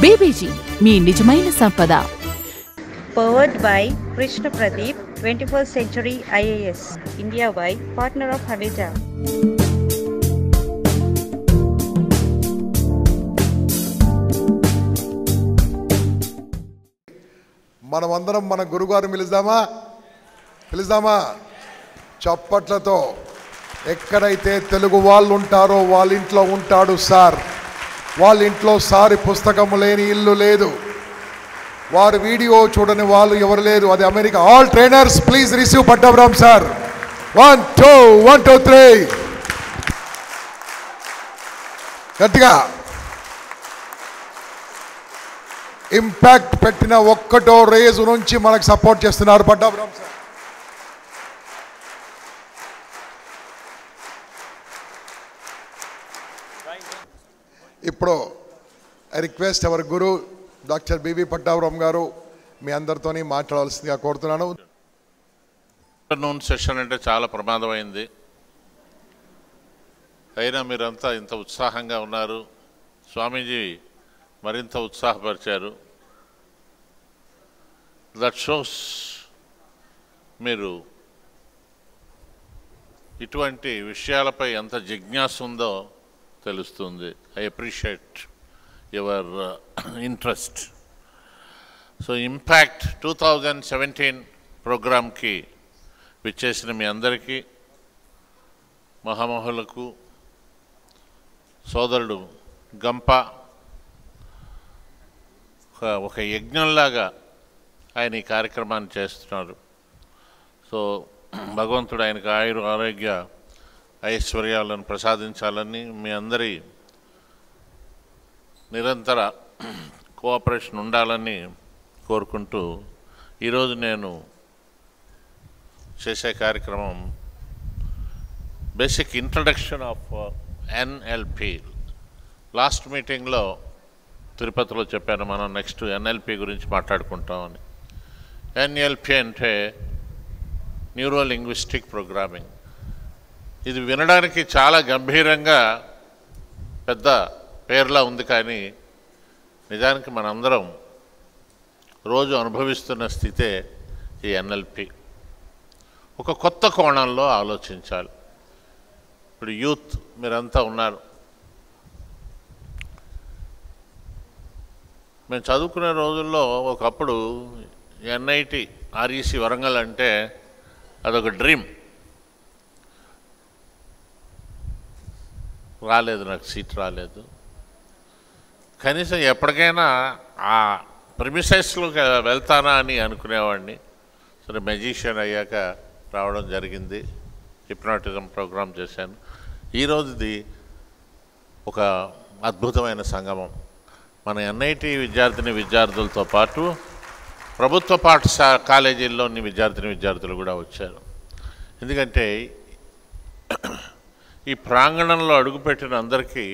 BBG మీ నిజమైన సంపద Powered by Krishna Pradeep, 21st Century IAS, India by Partner of Havija. మనమందరం మన గురుగారు పిలుద్దామా పిలుద్దామా చప్పట్లతో ఎక్కడైతే తెలుగు వాళ్ళు ఉంటారో వాళ్ళ ఇంట్లో ఉంటాడు సార్ వాళ్ళ ఇంట్లో సారి పుస్తకము లేని ఇల్లు లేదు వారు వీడియో చూడని వాళ్ళు ఎవరు లేరు అది America all trainers please receive Pattabhiram sir one two one two three గట్టిగా ఇంపాక్ట్ పెట్టిన ఒక్కటో రేజు నుంచి మనకు సపోర్ట్ చేస్తున్నారు పట్టాభిరామ్ సార్ ఇప్పుడు I request our guru doctor B B Pattabhiram garu మీ అందరితోని మాట్లాడాల్సిందిగా కోరుతున్నాను ఆఫ్టర్నూన్ సెషన్ అంటే చాలా ప్రమాదమైంది అయినా మీరంతా ఇంత ఉత్సాహంగా ఉన్నారు స్వామీజీ మరింత ఉత్సాహపరిచారు దట్ షోస్ మీరు ఇటువంటి విషయాలపై ఎంత జిజ్ఞాస ఉందో తెలుస్తుంది I appreciate your interest so impact two thousand seventeen ప్రోగ్రామ్కి విచ్చేసిన మీ అందరికీ మహామహులకు సోదరుడు గంప ఒక- ఒక యజ్ఞంలాగా ఆయన ఈ కార్యక్రమాన్ని చేస్తున్నారు సో భగవంతుడు ఆయనకు ఆయుర ఆరోగ్య ఐశ్వర్యాలను ప్రసాదించాలని మీ అందరి నిరంతర కోఆపరేషన్ ఉండాలని కోరుకుంటూ ఈరోజు నేను చేసే కార్యక్రమం basic introduction of NLP last మీటింగ్లో తిరుపతిలో చెప్పాను మనం నెక్స్ట్ ఎన్ఎల్పి గురించి మాట్లాడుకుంటామని ఎన్ఎల్పి అంటే న్యూరో లింగ్విస్టిక్ ప్రోగ్రామింగ్ ఇది వినడానికి చాలా గంభీరంగా పెద్ద పేర్లా ఉంది కానీ నిజానికి మనందరం రోజు అనుభవిస్తున్న స్థితే ఈ ఎన్ఎల్పి ఒక కొత్త కోణంలో ఆలోచించాలి ఇప్పుడు యూత్ మీరంతా ఉన్నారు మేము చదువుకునే రోజుల్లో ఒకప్పుడు ఎన్ఐటి ఆర్ఈసి వరంగల్ అంటే అదొక డ్రీమ్ రాలేదు నాకు సీట్ రాలేదు కనీసం ఎప్పటికైనా ఆ ప్రిమిసెస్లోకి వెళ్తానా అని అనుకునేవాడిని సరే మెజిషియన్ అయ్యాక రావడం జరిగింది హిప్నాటిజం ప్రోగ్రామ్ చేశాను ఈరోజుది ఒక అద్భుతమైన సంగమం మన ఎన్ఐటి విద్యార్థిని విద్యార్థులతో పాటు ప్రభుత్వ పాఠశా కాలేజీల్లోని విద్యార్థిని విద్యార్థులు కూడా వచ్చారు ఎందుకంటే ఈ ప్రాంగణంలో అడుగుపెట్టిన అందరికీ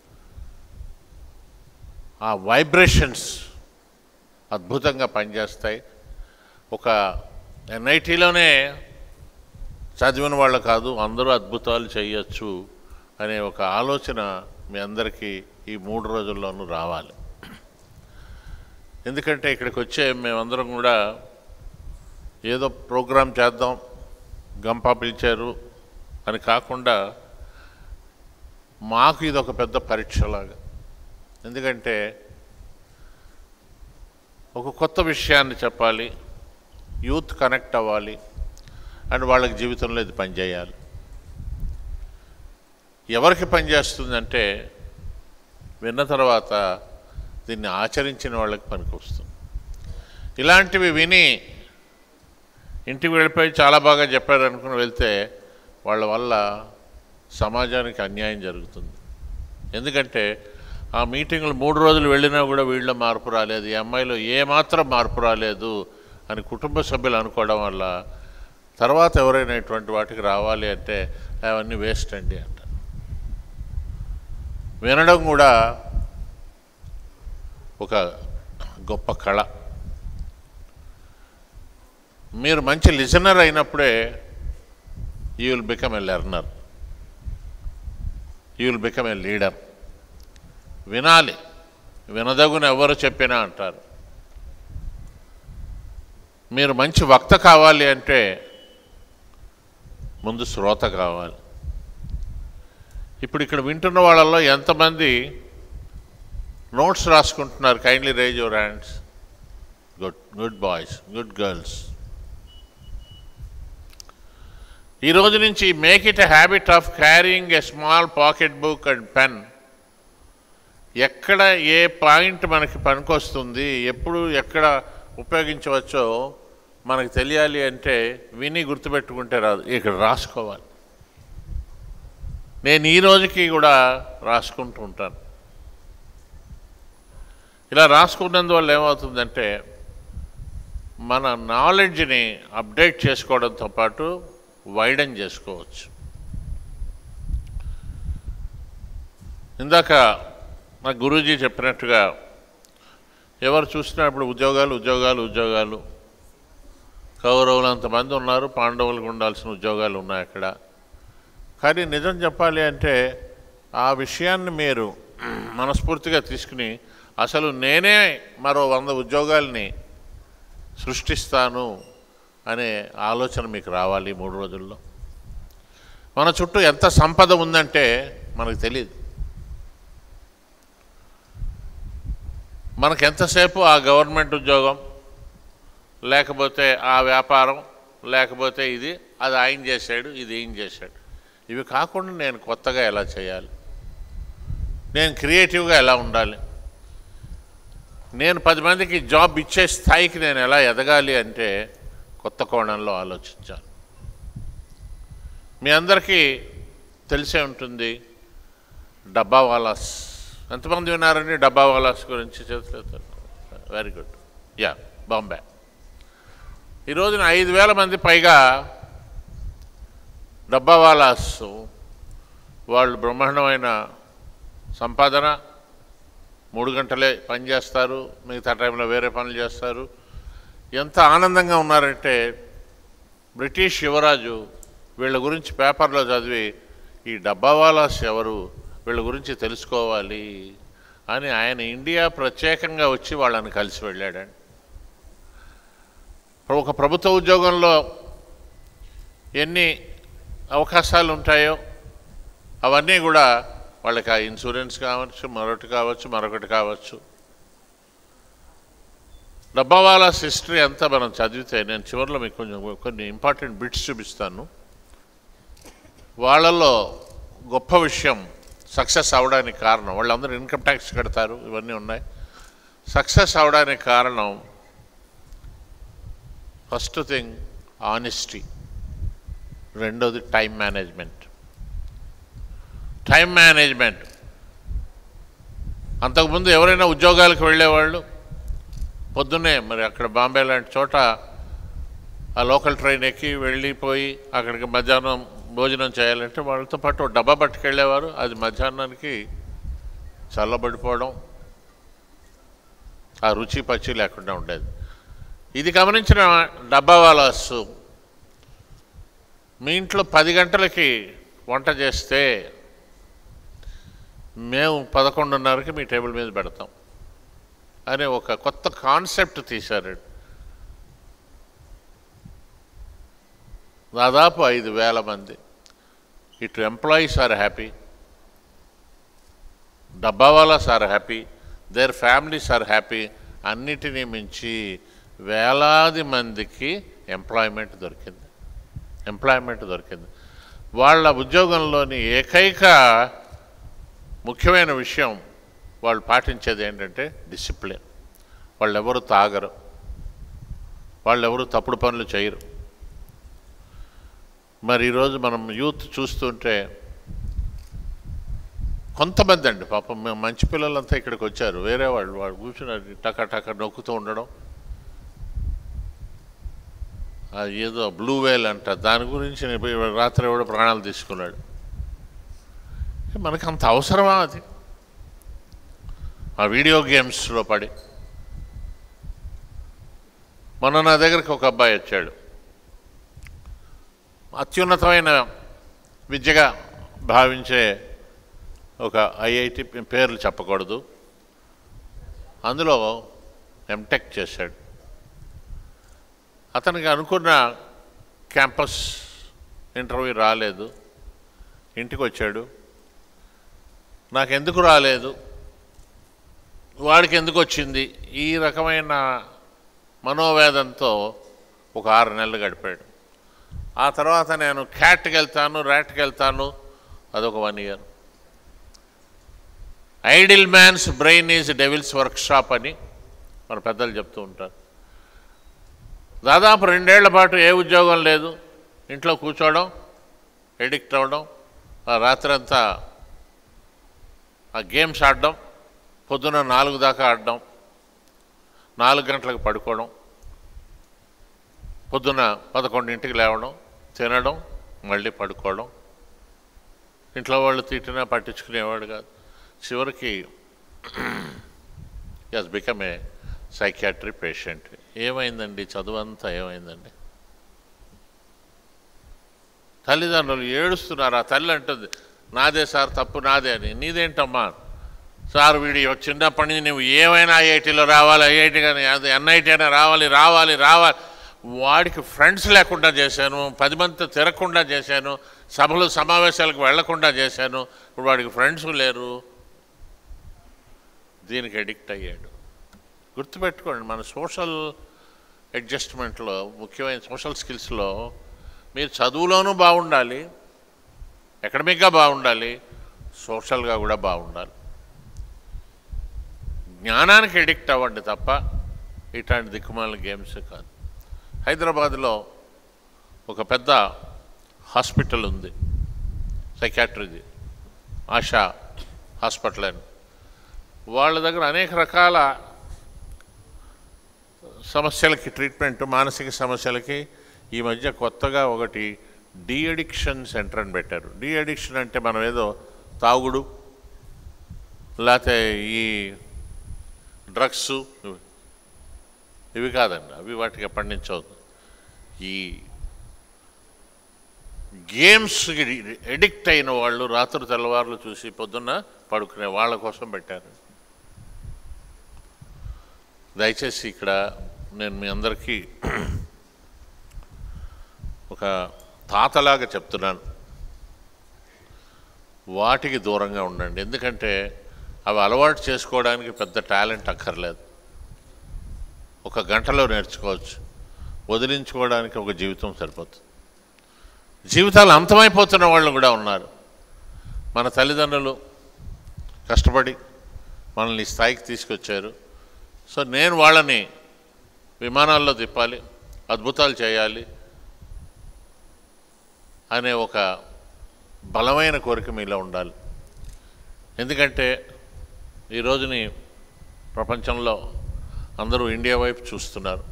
ఆ వైబ్రేషన్స్ అద్భుతంగా పనిచేస్తాయి ఒక ఎన్ఐటీలోనే చదివిన వాళ్ళు కాదు అందరూ అద్భుతాలు చేయొచ్చు అనే ఒక ఆలోచన మీ అందరికీ ఈ మూడు రోజుల్లోనూ రావాలి ఎందుకంటే ఇక్కడికి వచ్చే మేమందరం కూడా ఏదో ప్రోగ్రాం చేద్దాం గంప పిలిచారు అని కాకుండా మాకు ఇది ఒక పెద్ద పరీక్షలాగా ఎందుకంటే ఒక కొత్త విషయాన్ని చెప్పాలి యూత్ కనెక్ట్ అవ్వాలి అండ్ వాళ్ళకి జీవితంలో ఇది పనిచేయాలి ఎవరికి పనిచేస్తుందంటే విన్న తర్వాత దీన్ని ఆచరించిన వాళ్ళకి పనికొస్తుంది ఇలాంటివి విని ఇంటికి వెళ్ళిపోయి చాలా బాగా చెప్పారు అనుకుని వెళ్తే వాళ్ళ వల్ల సమాజానికి అన్యాయం జరుగుతుంది ఎందుకంటే ఆ మీటింగ్లు మూడు రోజులు వెళ్ళినా కూడా వీళ్ళ మార్పు రాలేదు ఈ అమ్మాయిలో ఏమాత్రం మార్పు రాలేదు అని కుటుంబ సభ్యులు అనుకోవడం వల్ల తర్వాత ఎవరైనా ఇటువంటి వాటికి రావాలి అంటే అవన్నీ వేస్ట్ అండి అంట వినడం కూడా ఒక గొప్ప కళ మీరు మంచి లిజనర్ అయినప్పుడే you will become a learner you will become a leader వినాలి వినదగున ఎవరు చెప్పినా అంటారు మీరు మంచి వక్త కావాలి అంటే ముందు శ్రోత కావాలి ఇప్పుడు ఇక్కడ వింటున్న వాళ్ళల్లో ఎంతమంది నోట్స్ రాసుకుంటున్నారు kindly raise your hands good good boys good girls ఈ రోజు నుంచి make it a habit of carrying a small pocket book and pen ఎక్కడ ఏ పాయింట్ మనకి పనికొస్తుంది ఎప్పుడు ఎక్కడ ఉపయోగించవచ్చో మనకు తెలియాలి అంటే విని గుర్తుపెట్టుకుంటే రాదు ఇక్కడ రాసుకోవాలి నేను ఈ రోజుకి కూడా రాసుకుంటూ ఉంటాను ఇలా రాసుకున్నందువల్ల ఏమవుతుందంటే మన నాలెడ్జ్ని అప్డేట్ చేసుకోవడంతో పాటు వైడన్ చేసుకోవచ్చు ఇందాక మా గురూజీ చెప్పినట్టుగా ఎవరు చూసినా ఇప్పుడు ఉద్యోగాలు ఉద్యోగాలు ఉద్యోగాలు కౌరవులు అంతమంది ఉన్నారు పాండవులకు ఉండాల్సిన ఉద్యోగాలు ఉన్నాయి అక్కడ కానీ నిజం చెప్పాలి అంటే ఆ విషయాన్ని మీరు మనస్ఫూర్తిగా తీసుకుని అసలు నేనే మరో వంద ఉద్యోగాల్ని సృష్టిస్తాను అనే ఆలోచన మీకు రావాలి ఈ మూడు రోజుల్లో మన చుట్టూ ఎంత సంపద ఉందంటే మనకు తెలియదు మనకు ఎంతసేపు ఆ గవర్నమెంట్ ఉద్యోగం లేకపోతే ఆ వ్యాపారం లేకపోతే ఇది అది ఆయన చేశాడు ఇది ఈయన చేశాడు ఇవి కాకుండా నేను కొత్తగా ఎలా చేయాలి నేను క్రియేటివ్గా ఎలా ఉండాలి నేను పది మందికి జాబ్ ఇచ్చే స్థాయికి నేను ఎలా ఎదగాలి అంటే కొత్త కోణంలో ఆలోచించాలి మీ అందరికీ తెలిసే ఉంటుంది డబ్బా వాలాస్ ఎంతమంది విన్నారండి డబ్బా వాలాస్ గురించి చేతులు వెరీ గుడ్ యా బాంబే ఈ రోజున ఐదు వేల మంది పైగా డబ్బా వాలాస్ వాళ్ళు బ్రహ్మాండమైన సంపాదన మూడు గంటలే పని చేస్తారు మిగతా టైంలో వేరే పనులు చేస్తారు ఎంత ఆనందంగా ఉన్నారంటే బ్రిటిష్ యువరాజు వీళ్ళ గురించి పేపర్లో చదివి ఈ డబ్బావాలాస్ ఎవరు వీళ్ళ గురించి తెలుసుకోవాలి అని ఆయన ఇండియా ప్రత్యేకంగా వచ్చి వాళ్ళని కలిసి వెళ్ళాడండి ఒక ప్రభుత్వ ఉద్యోగంలో ఎన్ని అవకాశాలు ఉంటాయో అవన్నీ కూడా వాళ్ళకి ఆ ఇన్సూరెన్స్ కావచ్చు మరొకటి కావచ్చు మరొకటి కావచ్చు డబ్బావాలాస్ హిస్టరీ అంతా మనం చదివితే నేను చివరిలో మీకు కొంచెం కొన్ని ఇంపార్టెంట్ బిట్స్ చూపిస్తాను వాళ్ళల్లో గొప్ప విషయం సక్సెస్ అవడానికి కారణం వాళ్ళందరూ ఇన్కమ్ ట్యాక్స్ కడతారు ఇవన్నీ ఉన్నాయి సక్సెస్ అవడానికి కారణం ఫస్ట్ థింగ్ ఆనెస్టీ రెండోది టైం మేనేజ్మెంట్ టైం మేనేజ్మెంట్ అంతకుముందు ఎవరైనా ఉద్యోగాలకు వెళ్ళేవాళ్ళు పొద్దున్నే మరి అక్కడ బాంబే లాంటి చోట ఆ లోకల్ ట్రైన్ ఎక్కి వెళ్ళిపోయి అక్కడికి మధ్యాహ్నం భోజనం చేయాలంటే వాళ్ళతో పాటు ఒక డబ్బా పట్టుకెళ్ళేవారు అది మధ్యాహ్నానికి చల్లబడిపోవడం ఆ రుచి పచ్చి లేకుండా ఉండేది ఇది గమనించిన డబ్బా వాలాసు మీ ఇంట్లో పది గంటలకి వంట చేస్తే మేము పదకొండున్నరకి మీ టేబుల్ మీద పెడతాం అనే ఒక కొత్త కాన్సెప్ట్ తీశారు దాదాపు ఐదు వేల మంది ఇటు employees are happy dabbawalas are happy their families are happy అన్నిటినీ మించి వేలాది మందికి ఎంప్లాయ్మెంట్ దొరికింది ఎంప్లాయ్మెంట్ దొరికింది వాళ్ళ ఉద్యోగంలోని ఏకైక ముఖ్యమైన విషయం వాళ్ళు పాటించేది ఏంటంటే డిసిప్లిన్ వాళ్ళెవరు తాగరు వాళ్ళెవరు తప్పుడు పనులు చేయరు మరి ఈరోజు మనం యూత్ చూస్తుంటే కొంతమంది అండి పాపం మేము మంచి పిల్లలంతా ఇక్కడికి వచ్చారు వేరే వాళ్ళు వాళ్ళు కూర్చుని టక టక నొక్కుతూ ఉండడం అది ఏదో బ్లూ వేల్ అంట దాని గురించి నేను పోయి రాత్రి కూడా ప్రాణాలు తీసుకున్నాడు మనకు అంత అవసరమా అది ఆ వీడియో గేమ్స్లో పడి మొన్న నా దగ్గరికి ఒక అబ్బాయి వచ్చాడు అత్యున్నతమైన విద్యగా భావించే ఒక ఐఐటి పేర్లు చెప్పకూడదు అందులో ఎంటెక్ చేశాడు అతనికి అనుకున్న క్యాంపస్ ఇంటర్వ్యూ రాలేదు ఇంటికి వచ్చాడు నాకెందుకు రాలేదు వాడికి ఎందుకు వచ్చింది ఈ రకమైన మనోవేదంతో ఒక ఆరు నెలలు గడిపాడు ఆ తర్వాత నేను క్యాట్కి వెళ్తాను ర్యాట్కి వెళ్తాను అదొక one year idle man's brain is devil's workshop అని మన పెద్దలు చెప్తూ ఉంటారు దాదాపు రెండేళ్ల పాటు ఏ ఉద్యోగం లేదు ఇంట్లో కూర్చోవడం ఎడిక్ట్ అవ్వడం ఆ రాత్రంతా ఆ గేమ్స్ ఆడడం పొద్దున నాలుగు దాకా ఆడడం నాలుగు గంటలకు పడుకోవడం పొద్దున పదకొండింటికి లేవడం తినడం మళ్ళీ పడుకోవడం ఇంట్లో వాళ్ళు తిట్టినా పట్టించుకునేవాడు కాదు చివరికి as become a psychiatry patient ఏమైందండి చదువు అంతా ఏమైందండి తల్లిదండ్రులు ఏడుస్తున్నారు ఆ తల్లి అంటుంది నాదే సార్ తప్పు నాదే అని నీదేంటమ్మా సార్ వీడి చిన్నప్పటి నుంచి నువ్వు ఏమైనా ఐఐటీలో రావాలి ఐఐటీ కానీ అది ఎన్ఐటీ అయినా రావాలి రావాలి రావాలి వాడికి ఫ్రెండ్స్ లేకుండా చేశాను పది మందితో తిరగకుండా చేశాను సభలు సమావేశాలకు వెళ్లకుండా చేశాను ఇప్పుడు వాడికి ఫ్రెండ్స్ లేరు దీనికి అడిక్ట్ అయ్యాడు గుర్తుపెట్టుకోండి మన సోషల్ అడ్జస్ట్మెంట్లో ముఖ్యమైన సోషల్ స్కిల్స్లో మీరు చదువులోనూ బాగుండాలి ఎకడమిక్గా బాగుండాలి సోషల్గా కూడా బాగుండాలి జ్ఞానానికి ఎడిక్ట్ అవ్వండి తప్ప ఇట్లాంటి దిక్కుమాల గేమ్స్ కాదు హైదరాబాద్లో ఒక పెద్ద హాస్పిటల్ ఉంది సైకాట్రీది ఆశా హాస్పిటల్ అని వాళ్ళ దగ్గర అనేక రకాల సమస్యలకి ట్రీట్మెంట్ మానసిక సమస్యలకి ఈ మధ్య కొత్తగా ఒకటి డీ అడిక్షన్ సెంటర్ అని పెట్టారు డీ అడిక్షన్ అంటే మనం ఏదో తాగుడు లేకపోతే ఈ డ్రగ్స్ ఇవి కాదండి అవి వాటికి ఎప్పటి నుంచో ఈ గేమ్స్కి ఎడిక్ట్ అయిన వాళ్ళు రాత్రి తెల్లవారులు చూసి పొద్దున్న పడుకునే వాళ్ళ కోసం పెట్టారు దయచేసి ఇక్కడ నేను మీ అందరికీ ఒక తాతలాగా చెప్తున్నాను వాటికి దూరంగా ఉండండి ఎందుకంటే అవి అలవాటు చేసుకోవడానికి పెద్ద టాలెంట్ అక్కర్లేదు ఒక గంటలో నేర్చుకోవచ్చు వదిలించుకోవడానికి ఒక జీవితం సరిపోతుంది జీవితాలు అంతమైపోతున్న వాళ్ళు కూడా ఉన్నారు మన తల్లిదండ్రులు కష్టపడి మనల్ని ఈ స్థాయికి తీసుకొచ్చారు సో నేను వాళ్ళని విమానాల్లో తిప్పాలి అద్భుతాలు చేయాలి అనే ఒక బలమైన కోరిక మీలో ఉండాలి ఎందుకంటే ఈ రోజుని ప్రపంచంలో అందరూ ఇండియా వైపు చూస్తున్నారు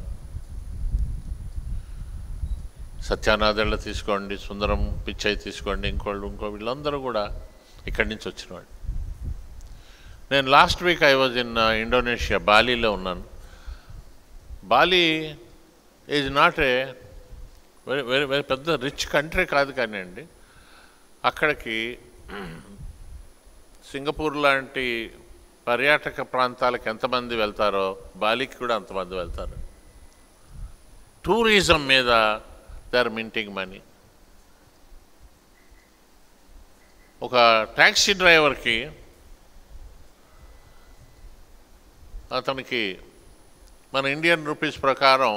సత్యానాథళ్ళ తీసుకోండి సుందరం పిచ్చయ్య తీసుకోండి ఇంకోళ్ళు ఇంకో వీళ్ళందరూ కూడా ఇక్కడి నుంచి వచ్చిన వాళ్ళు నేను last week I was in Indonesia బాలీలో ఉన్నాను Bali is not a very very very పెద్ద రిచ్ కంట్రీ కాదు కానీ అండి అక్కడికి సింగపూర్ లాంటి పర్యాటక ప్రాంతాలకు ఎంతమంది వెళ్తారో బాలీకి కూడా అంతమంది వెళ్తారు టూరిజం మీద దే ఆర్ మింటింగ్ మనీ ఒక ట్యాక్సీ డ్రైవర్కి అతనికి మన ఇండియన్ రూపీస్ ప్రకారం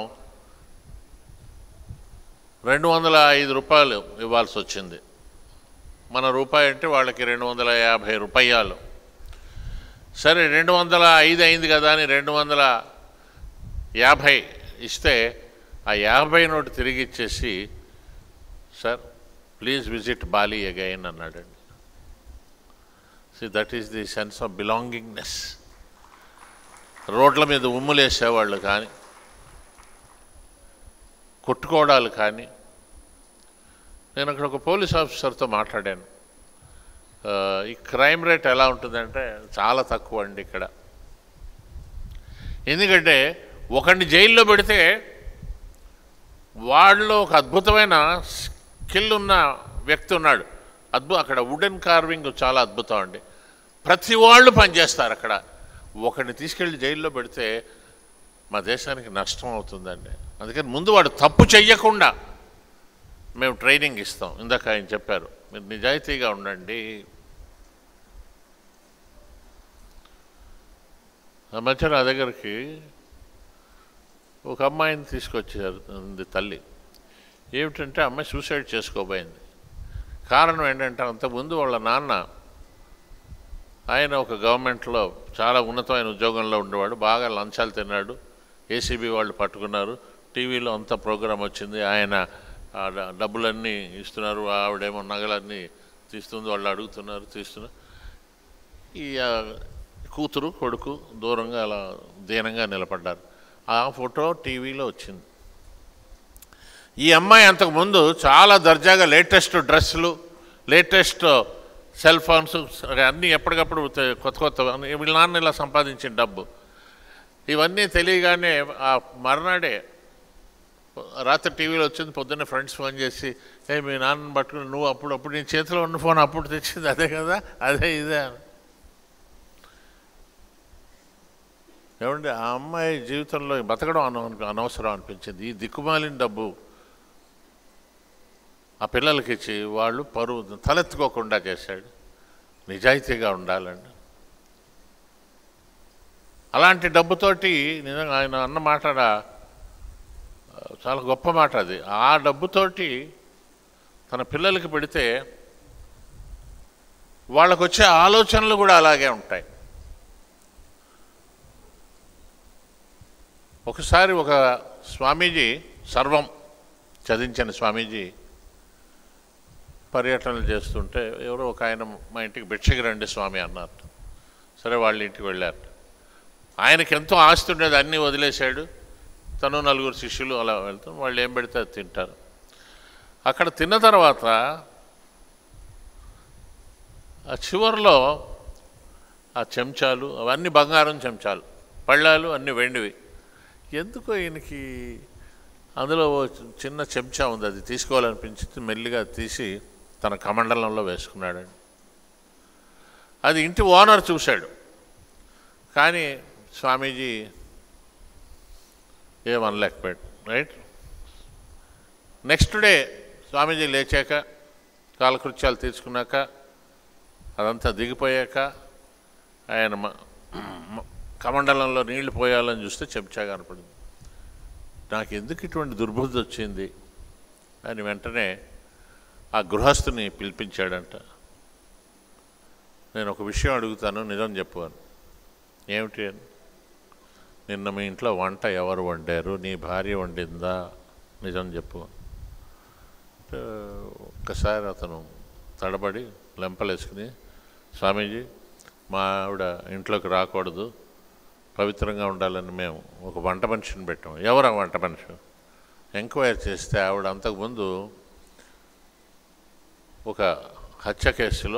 రెండు వందల ఐదు రూపాయలు ఇవ్వాల్సి వచ్చింది మన రూపాయి అంటే వాళ్ళకి రెండు వందల యాభై రూపాయలు సరే రెండు వందల ఐదు అయింది కదా అని రెండు వందల యాభై ఇస్తే ఆ యాభై నోటు తిరిగి ఇచ్చేసి sir please visit Bali again అన్నాడండి see that is the sense of belongingness రోడ్ల మీద ఉమ్ములేసేవాళ్ళు కానీ కొట్టుకోవడాలు కానీ నేను అక్కడ ఒక పోలీస్ ఆఫీసర్తో మాట్లాడాను ఆ, ఈ క్రైమ్ రేట్ ఎలా ఉంటుందంటే చాలా తక్కువ అండి ఇక్కడ ఎందుకంటే ఒకడిని జైల్లో పెడితే వాళ్ళలో ఒక అద్భుతమైన స్కిల్ ఉన్న వ్యక్తి ఉన్నాడు అద్భుత అక్కడ వుడెన్ కార్వింగ్ చాలా అద్భుతం అండి ప్రతి వాళ్ళు పనిచేస్తారు అక్కడ ఒకడిని తీసుకెళ్ళి జైల్లో పెడితే మా దేశానికి నష్టం అవుతుందండి అందుకని ముందు వాడు తప్పు చెయ్యకుండా మేము ట్రైనింగ్ ఇస్తాం ఇందాక ఆయన చెప్పారు మీరు నిజాయితీగా ఉండండి ఆ మధ్య నా దగ్గరికి ఒక అమ్మాయిని తీసుకొచ్చారు ఉంది తల్లి ఏమిటంటే అమ్మాయి సూసైడ్ చేసుకోబోయింది కారణం ఏంటంటే అంతకుముందు వాళ్ళ నాన్న ఆయన ఒక గవర్నమెంట్లో చాలా ఉన్నతమైన ఉద్యోగంలో ఉండేవాడు బాగా లంచాలు తిన్నాడు ఏసీబీ వాళ్ళు పట్టుకున్నారు టీవీలో అంత ప్రోగ్రాం వచ్చింది ఆయన ఆ డ- డబ్బులన్నీ ఇస్తున్నారు ఆవిడేమో నగలన్నీ తీస్తుంది వాళ్ళు అడుగుతున్నారు తీస్తున్నారు ఈ ఆ, కూతురు కొడుకు దూరంగా అలా దీనంగా నిలబడ్డారు ఆ ఫోటో టీవీలో వచ్చింది ఈ అమ్మాయి అంతకుముందు చాలా దర్జాగా లేటెస్ట్ డ్రెస్సులు లేటెస్ట్ సెల్ ఫోన్స్ అన్నీ ఎప్పటికప్పుడు తె- కొత్త కొత్త వీళ్ళ నాన్న ఇలా సంపాదించిన డబ్బు ఇవన్నీ తెలియగానే ఆ మర్నాడే రాత్రి టీవీలో వచ్చింది పొద్దున్నే ఫ్రెండ్స్ ఫోన్ చేసి ఏ మీ నాన్నని పట్టుకుని నువ్వు అప్పుడు అప్పుడు నీ చేతిలో ఉన్న ఫోన్ అప్పుడు తెచ్చింది అదే కదా అదే ఇదే అని. ఏమండి ఆ అమ్మాయి జీవితంలో బతకడం అన అనవసరం అనిపించింది ఈ దిక్కుమాలిన డబ్బు ఆ పిల్లలకి ఇచ్చి వాళ్ళు పరువు తలెత్తుకోకుండా చేశాడు నిజాయితీగా ఉండాలండి అలాంటి డబ్బుతోటి నిజంగా ఆయన అన్న మాట ఆ, చాలా గొప్ప మాట అది ఆ డబ్బుతోటి తన పిల్లలకి పెడితే వాళ్ళకు వచ్చే ఆలోచనలు కూడా అలాగే ఉంటాయి ఒకసారి ఒక స్వామీజీ సర్వం చదించిన స్వామీజీ పర్యటనలు చేస్తుంటే ఎవరో ఒక ఆయన మా ఇంటికి భిక్షకి రండి స్వామి అన్నారు సరే వాళ్ళ ఇంటికి వెళ్ళారు ఆయనకి ఎంతో ఆస్తి ఉండేది అన్నీ వదిలేశాడు తను నలుగురు శిష్యులు అలా వెళ్తాం వాళ్ళు ఏం పెడితే అది తింటారు అక్కడ తిన్న తర్వాత ఆ చివరిలో ఆ చెంచాలు అవన్నీ బంగారం చెంచాలు పళ్ళాలు అన్నీ వెండివి ఎందుకో ఈయనకి అందులో ఓ చిన్న చెంచా ఉంది అది తీసుకోవాలనిపించి మెల్లిగా తీసి తన కమండలంలో వేసుకున్నాడండి అది ఇంటి ఓనర్ చూశాడు కానీ స్వామీజీ ఏమనలేకపోయాడు రైట్ నెక్స్ట్ డే స్వామీజీ లేచాక కాలకృత్యాలు తీర్చుకున్నాక అదంతా దిగిపోయాక ఆయన మ- మ- కమండలంలో నీళ్లు పోయాలని చూస్తే చెంచా కనపడింది నాకు ఎందుకు ఇటువంటి దుర్బుద్ధి వచ్చింది అని వెంటనే ఆ గృహస్థుని పిలిపించాడంట నేను ఒక విషయం అడుగుతాను నిజం చెప్పు అని ఏమిటి అని నిన్న మీ ఇంట్లో వంట ఎవరు వండారు నీ భార్య వండిందా నిజం చెప్పు అంటే ఒక్కసారి అతను తడబడి లెంపలేసుకుని స్వామీజీ మా ఆవిడ ఇంట్లోకి రాకూడదు పవిత్రంగా ఉండాలని మేము ఒక వంట మనిషిని పెట్టాం ఎవరు ఆ వంట మనిషి ఎంక్వైరీ చేస్తే ఆవిడ అంతకుముందు ఒక హత్య కేసులో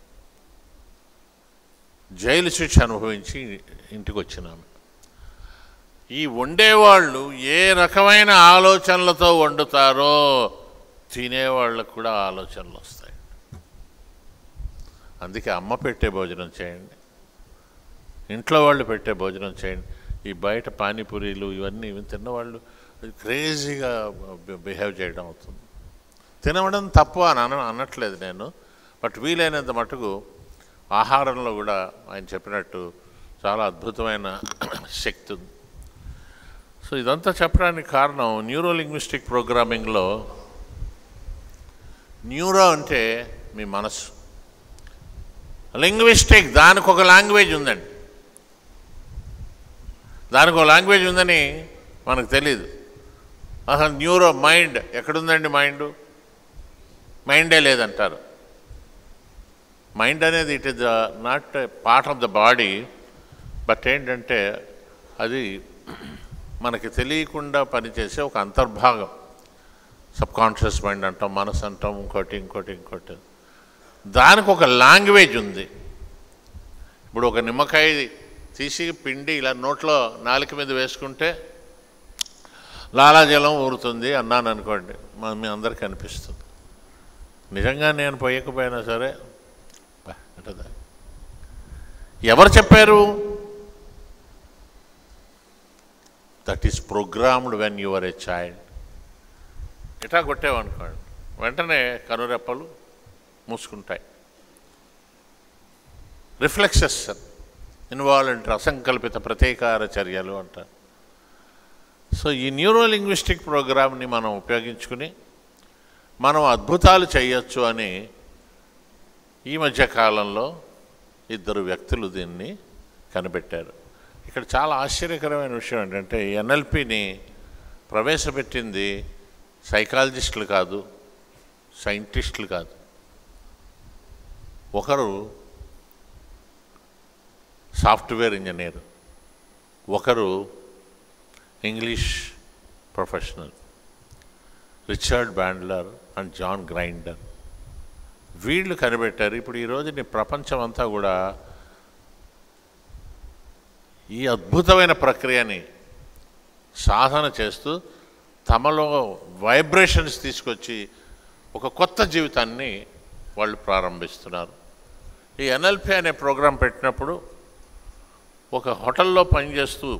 జైలు శిక్ష అనుభవించి ఇంటికి వచ్చినాము ఈ వండేవాళ్ళు ఏ రకమైన ఆలోచనలతో వండుతారో తినేవాళ్ళకు కూడా ఆలోచనలు వస్తాయి అందుకే అమ్మ పెట్టే భోజనం చేయండి ఇంట్లో వాళ్ళు పెట్టే భోజనం చేయండి ఈ బయట పానీపూరీలు ఇవన్నీ ఇవి తిన్నవాళ్ళు క్రేజీగా బిహేవ్ చేయడం అవుతుంది తినడం తప్పు అని అన అనట్లేదు నేను బట్ వీలైనంత మటుకు ఆహారంలో కూడా ఆయన చెప్పినట్టు చాలా అద్భుతమైన శక్తి ఉంది సో ఇదంతా చెప్పడానికి కారణం న్యూరో లింగ్విస్టిక్ ప్రోగ్రామింగ్లో న్యూరో అంటే మీ మనసు లింగ్విస్టిక్ దానికి ఒక లాంగ్వేజ్ ఉందండి దానికి ఒక లాంగ్వేజ్ ఉందని మనకు తెలియదు అసలు న్యూరో మైండ్ ఎక్కడుందండి మైండ్ మైండే లేదంటారు మైండ్ అనేది it is not part of the body but ఏంటంటే అది మనకి తెలియకుండా పనిచేసే ఒక అంతర్భాగం సబ్ కాన్షియస్ మైండ్ అంటాం మనసు అంటాం ఇంకోటి ఇంకోటి ఇంకోటి దానికి ఒక లాంగ్వేజ్ ఉంది ఇప్పుడు ఒక నిమ్మకాయ తీసి పిండి ఇలా నోట్లో నాలుక మీద వేసుకుంటే లాలాజలం ఊరుతుంది అన్నాను అనుకోండి మా మీ అందరికీ అనిపిస్తుంది నిజంగా నేను పోయకపోయినా సరే బా, ఉంటుందా? ఎవరు చెప్పారు that is programmed when your a child ఇటా కొట్టేవనుకోండి వెంటనే కనురెప్పలు మూసుకుంటాయి రిఫ్లెక్సెస్ ఇన్వాల్వ్ అసంకల్పిత ప్రతీకార చర్యలు అంటారు సో ఈ న్యూరో లింగ్విస్టిక్ ప్రోగ్రామ్ని మనం ఉపయోగించుకుని మనం అద్భుతాలు చేయొచ్చు అని ఈ మధ్య కాలంలో ఇద్దరు వ్యక్తులు దీన్ని కనిపెట్టారు ఇక్కడ చాలా ఆశ్చర్యకరమైన విషయం ఏంటంటే ఎన్ఎల్పిని ప్రవేశపెట్టింది సైకాలజిస్టులు కాదు సైంటిస్టులు కాదు ఒకరు సాఫ్ట్వేర్ ఇంజనీర్ ఒకరు English professional Richard Bandler and John Grinder వీళ్ళు కనిపెట్టారు ఇప్పుడు ఈ రోజుని ప్రపంచం అంతా కూడా ఈ అద్భుతమైన ప్రక్రియని సాధన చేస్తూ తమలో వైబ్రేషన్స్ తీసుకొచ్చి ఒక కొత్త జీవితాన్ని వాళ్ళు ప్రారంభిస్తున్నారు ఈ ఎన్ఎల్పి అనే ప్రోగ్రాం పెట్టినప్పుడు ఒక హోటల్లో పనిచేస్తూ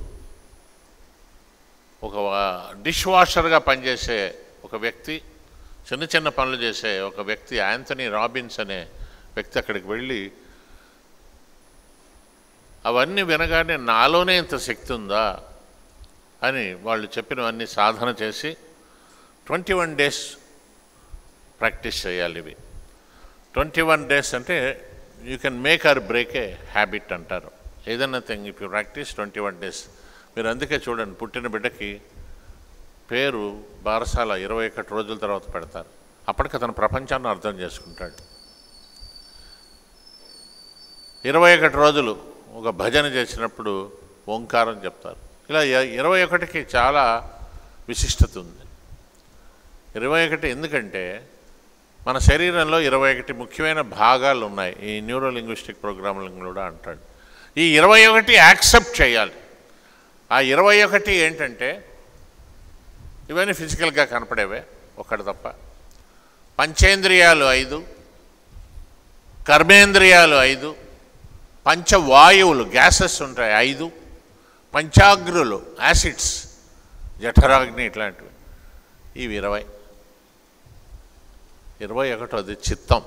ఒక డిష్ వాషర్గా పనిచేసే ఒక వ్యక్తి చిన్న చిన్న పనులు చేసే ఒక వ్యక్తి యాంథనీ రాబిన్స్ అనే వ్యక్తి అక్కడికి వెళ్ళి అవన్నీ వినగానే నాలోనే ఇంత శక్తి ఉందా అని వాళ్ళు చెప్పినవన్నీ సాధన చేసి ట్వంటీ వన్ డేస్ ప్రాక్టీస్ చేయాలి ఇవి ట్వంటీ వన్ డేస్ అంటే you can make or break a habit అంటారు ఏదైనా thing if you practice twenty one days మీరు అందుకే చూడండి పుట్టిన బిడ్డకి పేరు బారసాల ఇరవై ఒకటి రోజుల తర్వాత పెడతారు అప్పటికి అతను ప్రపంచాన్ని అర్థం చేసుకుంటాడు ఇరవై ఒకటి రోజులు ఒక భజన చేసినప్పుడు ఓంకారం చెప్తారు ఇలా ఇ- ఇరవై ఒకటికి చాలా విశిష్టత ఉంది ఇరవై ఒకటి ఎందుకంటే మన శరీరంలో ఇరవై ఒకటి ముఖ్యమైన భాగాలు ఉన్నాయి ఈ న్యూరో లింగ్విస్టిక్ ప్రోగ్రామింగ్ కూడా అంటాడు ఈ ఇరవై ఒకటి యాక్సెప్ట్ చేయాలి ఆ ఇరవై ఒకటి ఏంటంటే ఇవన్నీ ఫిజికల్గా కనపడేవే ఒక్కటి తప్ప పంచేంద్రియాలు ఐదు కర్మేంద్రియాలు ఐదు పంచవాయువులు గ్యాసెస్ ఉంటాయి ఐదు పంచాగ్రులు యాసిడ్స్ జఠరాగ్ని ఇట్లాంటివి ఇవి ఇరవై ఇరవై ఒకటోది చిత్తం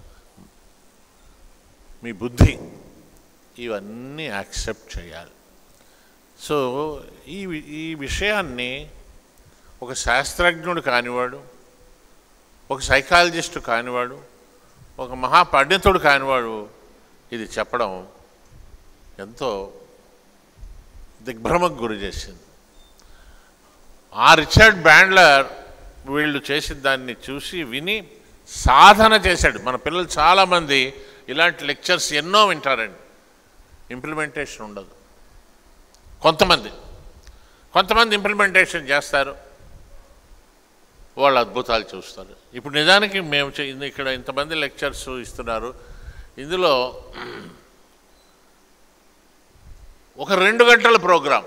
మీ బుద్ధి ఇవన్నీ యాక్సెప్ట్ చేయాలి సో ఈ వి- ఈ విషయాన్ని ఒక శాస్త్రజ్ఞుడు కానివాడు ఒక సైకాలజిస్టు కానివాడు ఒక మహాపండితుడు కానివాడు ఇది చెప్పడం ఎంతో దిగ్భ్రమకు గురి చేసింది ఆ రిచర్డ్ బ్యాండ్లర్ వీళ్ళు చేసిన దాన్ని చూసి విని సాధన చేశాడు మన పిల్లలు చాలామంది ఇలాంటి లెక్చర్స్ ఎన్నో వింటారండి ఇంప్లిమెంటేషన్ ఉండదు కొంతమంది కొంతమంది ఇంప్లిమెంటేషన్ చేస్తారు వాళ్ళు అద్భుతాలు చూస్తారు ఇప్పుడు నిజానికి మేము చే- ఇన్ని- ఇక్కడ ఇంతమంది లెక్చర్స్ ఇస్తున్నారు ఇందులో ఒక రెండు గంటల ప్రోగ్రాం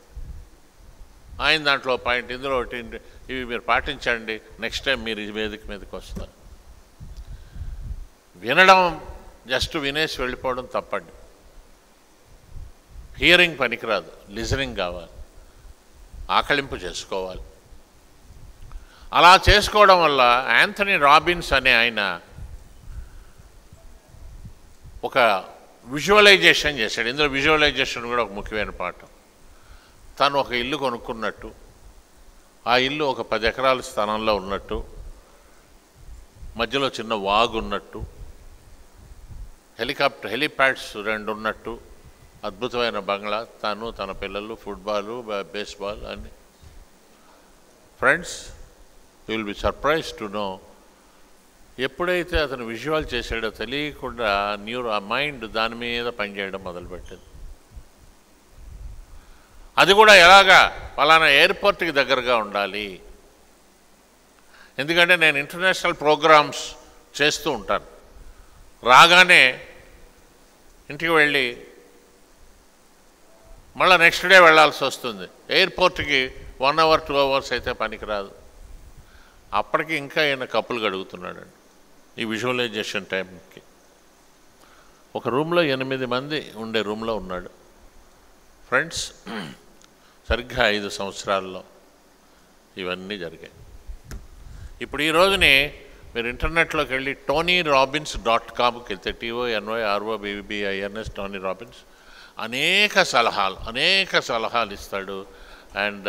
ఆయన దాంట్లో పాయింట్ ఇందులో ఒకటి ఇవి మీరు పాటించండి నెక్స్ట్ టైం మీరు ఈ వేదిక మీదకి వస్తారు వినడం జస్ట్ వినేసి వెళ్ళిపోవడం తప్పండి హియరింగ్ పనికిరాదు లిజనింగ్ కావాలి ఆకలింపు చేసుకోవాలి అలా చేసుకోవడం వల్ల యాంథనీ రాబిన్స్ అనే ఆయన ఒక విజువలైజేషన్ చేశాడు ఇందులో విజువలైజేషన్ కూడా ఒక ముఖ్యమైన పాఠం తను ఒక ఇల్లు కొనుక్కున్నట్టు ఆ ఇల్లు ఒక పది ఎకరాల స్థానంలో ఉన్నట్టు మధ్యలో చిన్న వాగు ఉన్నట్టు హెలికాప్టర్ హెలిప్యాడ్స్ రెండు ఉన్నట్టు అద్భుతమైన బంగ్లా తను తన పిల్లలు ఫుట్బాల్ బేస్బాల్ అన్ని friends you will be surprise to know ఎప్పుడైతే అతను విజువల్ చేశాడో తెలియకుండా న్యూరో ఆ మైండ్ దాని మీద పనిచేయడం మొదలుపెట్టింది అది కూడా ఎలాగా పలానా ఎయిర్పోర్ట్కి దగ్గరగా ఉండాలి ఎందుకంటే నేను ఇంటర్నేషనల్ ప్రోగ్రామ్స్ చేస్తూ ఉంటాను రాగానే ఇంటికి వెళ్ళి మళ్ళీ నెక్స్ట్ డే వెళ్ళాల్సి వస్తుంది ఎయిర్పోర్ట్కి వన్ అవర్ టూ అవర్స్ అయితే పనికిరాదు అప్పటికి ఇంకా ఈయన కప్పులు గడుగుతున్నాడండి ఈ విజువలైజేషన్ టైంకి ఒక రూమ్లో ఎనిమిది మంది ఉండే రూమ్లో ఉన్నాడు ఫ్రెండ్స్ సరిగ్గా ఐదు సంవత్సరాల్లో ఇవన్నీ జరిగాయి ఇప్పుడు ఈ రోజుని మీరు ఇంటర్నెట్లోకి వెళ్ళి టోనీ రాబిన్స్ డాట్ కామ్కి వెళ్తే T O N Y R O B B I N S Tony Robbins అనేక సలహాలు అనేక సలహాలు ఇస్తాడు అండ్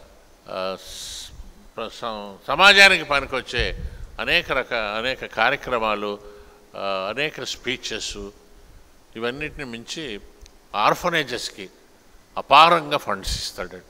సమాజానికి పనికొచ్చే అనేక రక అనేక కార్యక్రమాలు ఆ, అనేక స్పీచెస్ ఇవన్నిటిని మించి ఆర్ఫనేజెస్కి అపారంగా ఫండ్స్ ఇస్తాడు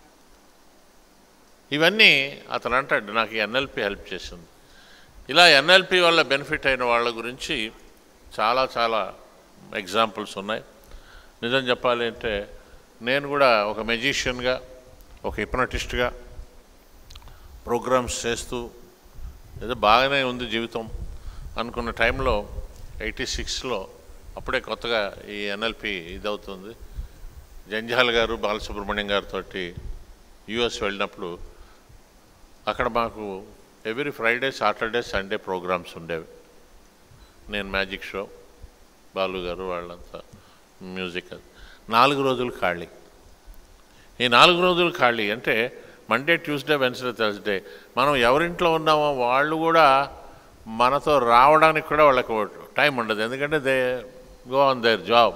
ఇవన్నీ అతను అంటాడు నాకు ఎన్ఎల్పి హెల్ప్ చేసింది ఇలా ఎన్ఎల్పి వల్ల బెనిఫిట్ అయిన వాళ్ళ గురించి చాలా చాలా ఎగ్జాంపుల్స్ ఉన్నాయి నిజం చెప్పాలి అంటే నేను కూడా ఒక మెజిషియన్గా ఒక హిప్నటిస్ట్గా ప్రోగ్రామ్స్ చేస్తూ ఏదో బాగానే ఉంది జీవితం అనుకున్న టైంలో ఎయిటీ సిక్స్లో అప్పుడే కొత్తగా ఈ ఎన్ఎల్పి ఇదవుతుంది జంజాల్ గారు బాలసుబ్రహ్మణ్యం గారితో యుఎస్ వెళ్ళినప్పుడు అక్కడ మాకు every Friday Saturday Sunday programs ఉండేవి నేను మ్యాజిక్ షో బాలు గారు వాళ్ళంతా మ్యూజిక్ అది నాలుగు రోజులు ఖాళీ ఈ నాలుగు రోజులు ఖాళీ అంటే మండే ట్యూస్డే వెన్స్డే థర్స్డే మనం ఎవరింట్లో ఉన్నామో వాళ్ళు కూడా మనతో రావడానికి కూడా వాళ్ళకి టైం ఉండదు ఎందుకంటే they go on their job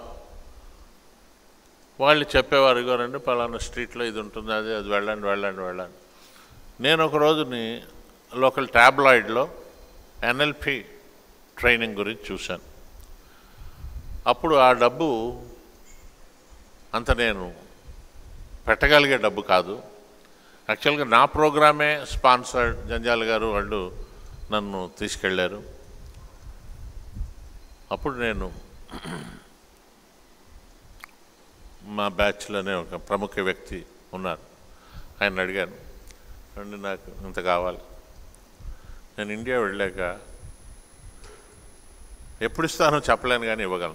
వాళ్ళు చెప్పేవారు ఇగోనండి పలానా స్ట్రీట్లో ఇది ఉంటుంది అది అది వెళ్ళండి వెళ్ళండి వెళ్ళండి నేను ఒక రోజుని లోకల్ ట్యాబ్లాయిడ్లో ఎన్ఎల్పి ట్రైనింగ్ గురించి చూశాను అప్పుడు ఆ డబ్బు అంత నేను పెట్టగలిగే డబ్బు కాదు యాక్చువల్గా నా ప్రోగ్రామే స్పాన్సర్డ్ జంజాల్ గారు వాళ్ళు నన్ను తీసుకెళ్ళారు అప్పుడు నేను మా బ్యాచ్లోనే ఒక ప్రముఖ వ్యక్తి ఉన్నారు ఆయన అడిగాను అండి నాకు ఇంత కావాలి నేను ఇండియా వెళ్ళాక ఎప్పుడు ఇస్తానో చెప్పలేను కానీ ఇవ్వగలను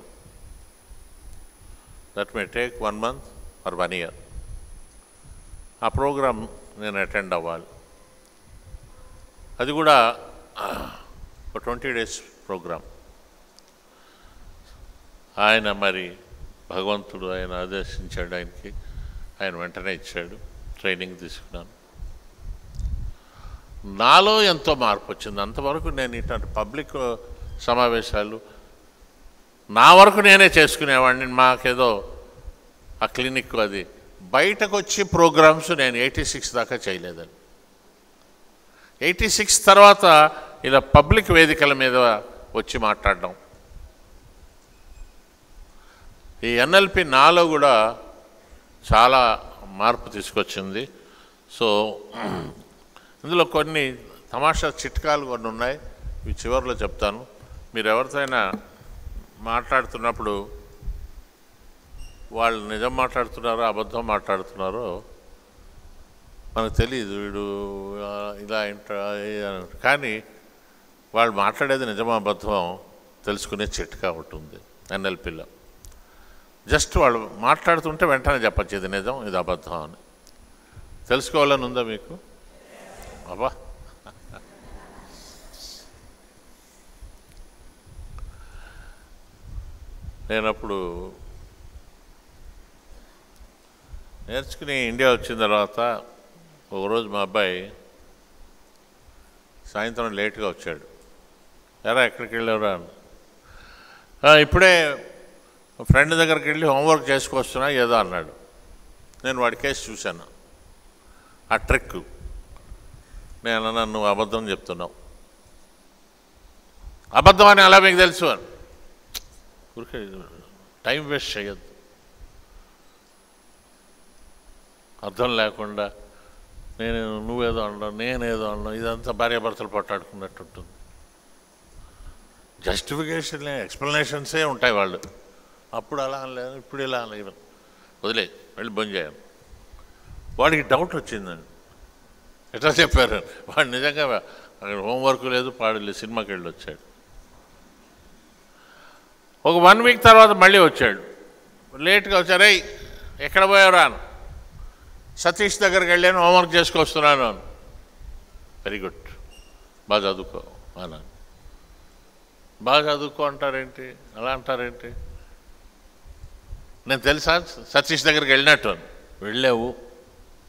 that may take one month or one year ఆ ప్రోగ్రామ్ నేను అటెండ్ అవ్వాలి అది కూడా ఒక ట్వంటీ డేస్ ప్రోగ్రామ్ ఆయన మరి భగవంతుడు ఆయన ఆదేశించాడు ఆయనకి ఆయన వెంటనే ఇచ్చాడు ట్రైనింగ్ తీసుకున్నాను నాలో ఎంతో మార్పు వచ్చింది అంతవరకు నేను ఇట్లాంటి పబ్లిక్ సమావేశాలు నా వరకు నేనే చేసుకునేవాడిని మాకేదో ఆ క్లినిక్ అది బయటకు వచ్చి ప్రోగ్రామ్స్ నేను ఎయిటీ సిక్స్ దాకా చేయలేదండి ఎయిటీ సిక్స్ తర్వాత ఇలా పబ్లిక్ వేదికల మీద వచ్చి మాట్లాడడం ఈ ఎన్ఎల్పి నాలో కూడా చాలా మార్పు తీసుకొచ్చింది సో ఇందులో కొన్ని తమాషా చిట్కాలు కొన్ని ఉన్నాయి ఇవి చివరిలో చెప్తాను మీరు ఎవరితోనైనా మాట్లాడుతున్నప్పుడు వాళ్ళు నిజం మాట్లాడుతున్నారో అబద్ధం మాట్లాడుతున్నారో మనకు తెలియదు వీడు ఆ, ఇలా ఇంట కానీ వాళ్ళు మాట్లాడేది నిజమా అబద్ధం తెలుసుకునే చిట్కా ఉంటుంది ఎన్ఎల్పిలో జస్ట్ వాళ్ళు మాట్లాడుతుంటే వెంటనే చెప్పచ్చు ఇది నిజం ఇది అబద్ధం అని తెలుసుకోవాలని ఉందా మీకు అబ్బా నేనప్పుడు నేర్చుకుని ఇండియా వచ్చిన తర్వాత ఒకరోజు మా అబ్బాయి సాయంత్రం లేట్గా వచ్చాడు ఎరా ఎక్కడికి వెళ్ళావురా అని "ఆ, ఇప్పుడే ఫ్రెండ్ దగ్గరికి వెళ్ళి హోంవర్క్ చేసుకొస్తున్నా ఏదో అన్నాడు నేను వాడి కేసు చూశాను ఆ ట్రిక్ నేను అన్నాను నువ్వు అబద్ధం చెప్తున్నావు అబద్ధం అని అలా మీకు తెలుసు అని ఊరికే టైం వేస్ట్ చేయొద్దు అర్థం లేకుండా నేను నువ్వేదో అనడం నేనేదో అనడం ఇదంతా భార్యాభర్తలు పట్టాడుకున్నట్టు ఉంటుంది జస్టిఫికేషన్ ఎక్స్ప్లెనేషన్సే ఉంటాయి వాళ్ళు అప్పుడు అలా అనలేదు ఇప్పుడు ఇలా అనలేదు వదిలే వెళ్ళి బంద్ చేయాలి వాడికి డౌట్ వచ్చిందండి ఎట్లా చెప్పారు వాడు నిజంగా అక్కడ హోంవర్క్ లేదు పాడు లేదు సినిమాకి వెళ్ళి వచ్చాడు ఒక వన్ వీక్ తర్వాత మళ్ళీ వచ్చాడు లేట్గా వచ్చారు "ఏయ్, ఎక్కడ పోయావురా అని సతీష్ దగ్గరికి వెళ్ళాను హోంవర్క్ చేసుకొస్తున్నాను అని వెరీ గుడ్ బాగా చదువుకో అన్నాను బాగా చదువుకో అంటారేంటి అలా అంటారేంటి నేను తెలుసా సతీష్ దగ్గరికి వెళ్ళినట్టు అని వెళ్ళావు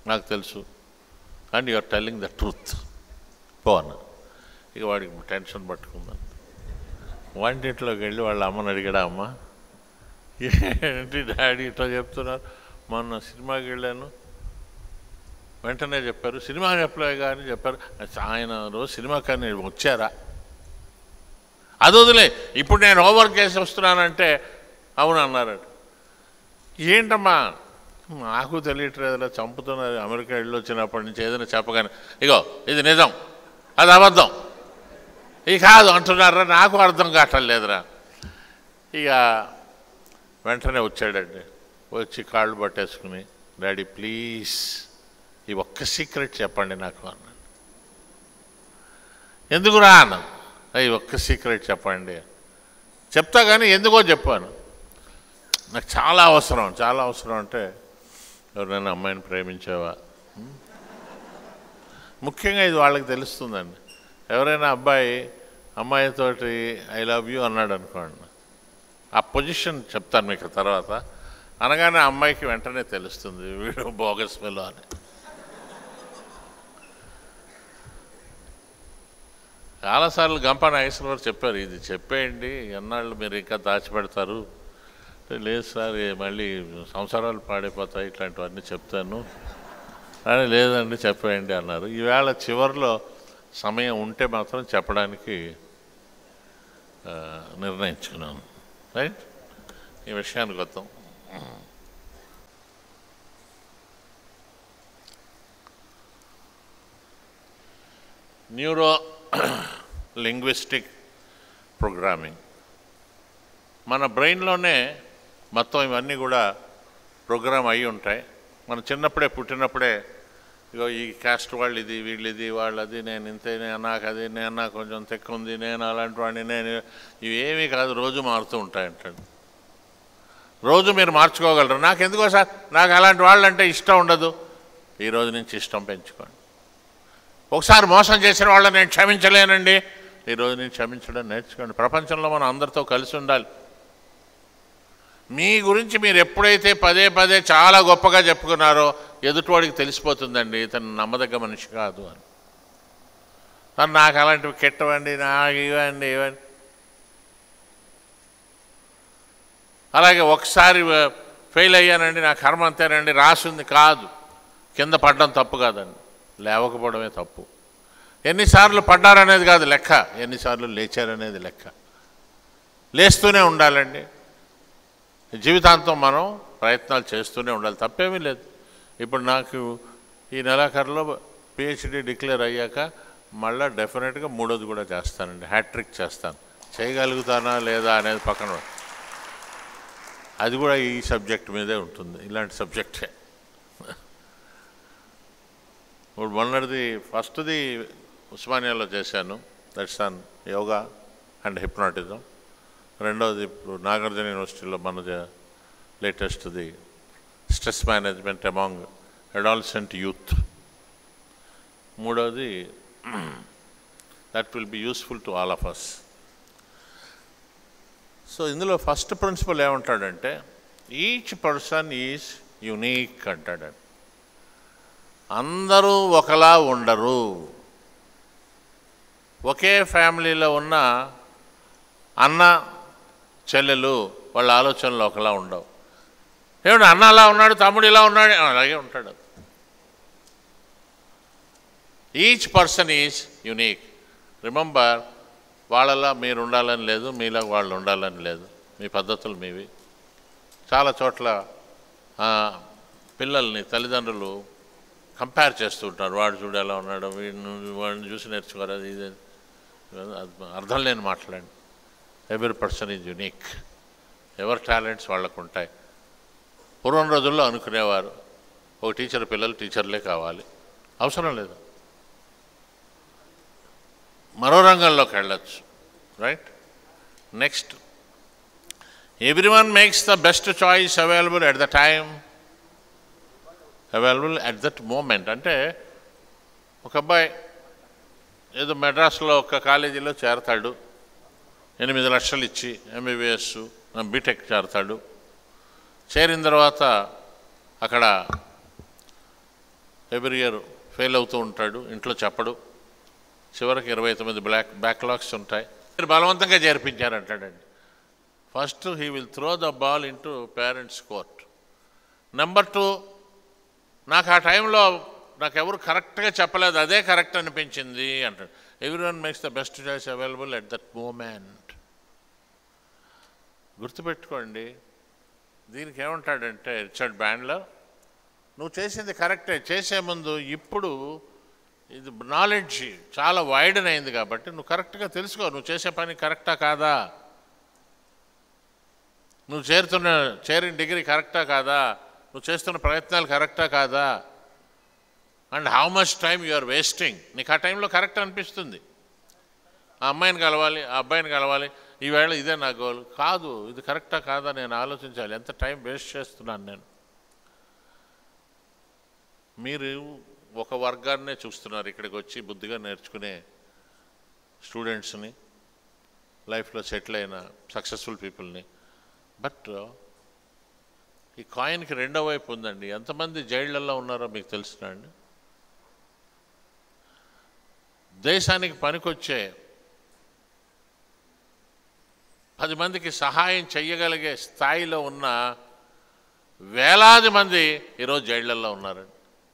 నాకు తెలుసు and you're telling the truth పో అన్న ఇక వాడికి టెన్షన్ పట్టుకుందాం వంటింట్లోకి వెళ్ళి వాళ్ళ అమ్మని అడిగాడా అమ్మ ఏంటి డాడీ ఇట్లా చెప్తున్నారు మొన్న సినిమాకి వెళ్ళాను వెంటనే చెప్పారు సినిమా చెప్పలే కానీ చెప్పారు ఆయన రోజు సినిమా కానీ వచ్చారా అది వదిలే ఇప్పుడు నేను హోంవర్క్ చేసి వస్తున్నానంటే అవును అన్నారట ఏంటమ్మా నాకు తెలియట్లేదులా చంపుతున్నారు అమెరికా వెళ్ళి వచ్చినప్పటి నుంచి ఏదైనా చెప్పగానే ఇగో ఇది నిజం అది అబద్ధం ఇది కాదు అంటున్నారా నాకు అర్థం కావట్లేదురా ఇక వెంటనే వచ్చాడండి వచ్చి కాళ్ళు పట్టేసుకుని డాడీ ప్లీజ్ ఈ ఒక్క సీక్రెట్ చెప్పండి నాకు అన్నాడు ఎందుకురా అన్నాను ఈ ఒక్క సీక్రెట్ చెప్పండి చెప్తా కానీ ఎందుకో చెప్పాను నాకు చాలా అవసరం చాలా అవసరం అంటే ఎవరైనా అమ్మాయిని ప్రేమించావా ఉం? ముఖ్యంగా ఇది వాళ్ళకి తెలుస్తుందండి ఎవరైనా అబ్బాయి అమ్మాయితోటి ఐ లవ్ యూ అన్నాడు అనుకోండి ఆ పొజిషన్ చెప్తాను మీకు తర్వాత అనగానే ఆ అమ్మాయికి వెంటనే తెలుస్తుంది వీడు బోగస్ పిల్ల అని చాలాసార్లు గంప నాగేశ్వరరావు చెప్పారు ఇది చెప్పేయండి ఎన్నాళ్ళు మీరు ఇంకా దాచిపెడతారు అంటే లేదు సార్ ఏ మళ్ళీ సంసారాలు పాడైపోతాయి ఇట్లాంటివన్నీ చెప్తాను అని లేదండి చెప్పేయండి అన్నారు ఈవేళ చివరిలో సమయం ఉంటే మాత్రం చెప్పడానికి ఆ, నిర్ణయించుకున్నాను రైట్ ఈ విషయానికి వద్దాం న్యూరో లింగ్విస్టిక్ ప్రోగ్రామింగ్ మన బ్రెయిన్లోనే మొత్తం ఇవన్నీ కూడా ప్రోగ్రామ్ అయి ఉంటాయి మనం చిన్నప్పుడే పుట్టినప్పుడే ఇగో ఈ కాస్ట్ వాళ్ళు ఇది వీళ్ళు ఇది వాళ్ళది నేను ఇంతే నేను నాకు అది నేను నాకు కొంచెం తెక్కు ఉంది నేను అలాంటి వాడిని నేను ఇవేమీ కాదు రోజు మారుతూ ఉంటాయి అంటాడు రోజు మీరు మార్చుకోగలరు నాకు ఎందుకో సార్ నాకు అలాంటి వాళ్ళంటే ఇష్టం ఉండదు ఈ రోజు నుంచి ఇష్టం పెంచుకోండి ఒకసారి మోసం చేసిన వాళ్ళని నేను క్షమించలేనండి ఈ రోజు నుంచి క్షమించడం నేర్చుకోండి ప్రపంచంలో మనం అందరితో కలిసి ఉండాలి మీ గురించి మీరు ఎప్పుడైతే పదే పదే చాలా గొప్పగా చెప్పుకున్నారో ఎదుటివాడికి తెలిసిపోతుందండి ఇతను నమ్మదగ్గ మనిషి కాదు అని తను నాకు అలాంటివి కెట్టవండి నాకు ఇవ్వండి ఇవ్వండి అలాగే ఒకసారి ఫెయిల్ అయ్యానండి నా కర్మ అంతేనండి రాసింది కాదు కింద పడడం తప్పు కాదండి లేవకపోవడమే తప్పు ఎన్నిసార్లు పడ్డారనేది కాదు లెక్క ఎన్నిసార్లు లేచారనేది లెక్క లేస్తూనే ఉండాలండి జీవితాంతం మనం ప్రయత్నాలు చేస్తూనే ఉండాలి తప్పేమీ లేదు ఇప్పుడు నాకు ఈ నెలాఖరులో పిహెచ్డి డిక్లేర్ అయ్యాక మళ్ళీ డెఫినెట్గా మూడోది కూడా చేస్తానండి హ్యాట్రిక్ చేస్తాను చేయగలుగుతానా లేదా అనేది పక్కన పెట్టు. అది కూడా ఈ సబ్జెక్ట్ మీదే ఉంటుంది ఇలాంటి సబ్జెక్టే ఇప్పుడు మొన్నటిది ఫస్ట్ది ఉస్మానియాలో చేశాను that's on yoga and hypnotism రెండవది ఇప్పుడు నాగార్జున యూనివర్సిటీలో మన లేటెస్ట్ది stress management among adolescent youth మూడవది that will be useful to all of us so ఇందులో ఫస్ట్ ప్రిన్సిపల్ ఏమంటాడంటే ఈచ్ పర్సన్ ఈజ్ యునీక్ అంటాడండి అందరూ ఒకలా ఉండరు ఒకే ఫ్యామిలీలో ఉన్న అన్న చెల్లెలు వాళ్ళ ఆలోచనలు ఒకలా ఉండవు ఏమిటి అన్న అలా ఉన్నాడు తమ్ముడు ఇలా ఉన్నాడు అలాగే ఉంటాడు each person is unique remember వాళ్ళలా మీరు ఉండాలని లేదు మీలా వాళ్ళు ఉండాలని లేదు మీ పద్ధతులు మీవి చాలా చోట్ల ఆ, పిల్లల్ని తల్లిదండ్రులు కంపేర్ చేస్తూ ఉంటారు వాడు చూడు ఎలా ఉన్నాడు వీడిని వాడిని చూసి నేర్చుకోరు అది ఇది అది అర్థం లేని మాట్లాడండి ఎవ్రీ పర్సన్ ఈజ్ యునీక్ ఎవరి టాలెంట్స్ వాళ్ళకు ఉంటాయి పూర్వం రోజుల్లో అనుకునేవారు ఒక టీచర్ పిల్లలు టీచర్లే కావాలి అవసరం లేదు మరో రంగంలోకి వెళ్ళచ్చు right next every one makes the best choice available at the time available at that moment అంటే ఒక అబ్బాయి ఏదో మెడ్రాస్లో ఒక కాలేజీలో చేరతాడు ఎనిమిది లక్షలు ఇచ్చి ఎంబీబీఎస్ బీటెక్ చేరతాడు చేరిన తర్వాత అక్కడ ఎవ్రీ ఇయర్ ఫెయిల్ అవుతూ ఉంటాడు ఇంట్లో చెప్పడు చివరికి ఇరవై తొమ్మిది బ్లాక్ బ్యాక్లాగ్స్ ఉంటాయి మీరు బలవంతంగా చేర్పించారంటాడండి first he will throw the ball into parents court number two నాకు ఆ టైంలో నాకు ఎవరు కరెక్ట్గా చెప్పలేదు అదే కరెక్ట్ అనిపించింది అంటాడు every one makes the best choice available at that moment గుర్తుపెట్టుకోండి దీనికి ఏమంటాడంటే రిచర్డ్ బ్యాండ్లో నువ్వు చేసింది కరెక్టే చేసే ముందు ఇప్పుడు ఇది నాలెడ్జ్ చాలా వైడన్ అయింది కాబట్టి నువ్వు కరెక్ట్గా తెలుసుకో నువ్వు చేసే పని కరెక్టా కాదా నువ్వు చేరుతున్న చేరిన డిగ్రీ కరెక్టా కాదా నువ్వు చేస్తున్న ప్రయత్నాలు కరెక్టా కాదా and how much time you are wasting నీకు ఆ టైంలో కరెక్ట్ అనిపిస్తుంది ఆ అమ్మాయిని కలవాలి ఆ అబ్బాయిని కలవాలి ఈవేళ ఇదే నా గోల్ కాదు ఇది కరెక్టా కాదా నేను ఆలోచించాలి ఎంత టైం వేస్ట్ చేస్తున్నాను నేను మీరు ఒక వర్గాన్నే చూస్తున్నారు ఇక్కడికి వచ్చి బుద్ధిగా నేర్చుకునే స్టూడెంట్స్ని లైఫ్లో సెటిల్ అయిన సక్సెస్ఫుల్ పీపుల్ని బట్ ఈ కాయిన్కి రెండో వైపు ఉందండి ఎంతమంది జైళ్ళల్లో ఉన్నారో మీకు తెలుసునా అండి దేశానికి పనికొచ్చే పది మందికి సహాయం చెయ్యగలిగే స్థాయిలో ఉన్న వేలాది మంది ఈరోజు జైళ్ళల్లో ఉన్నారండి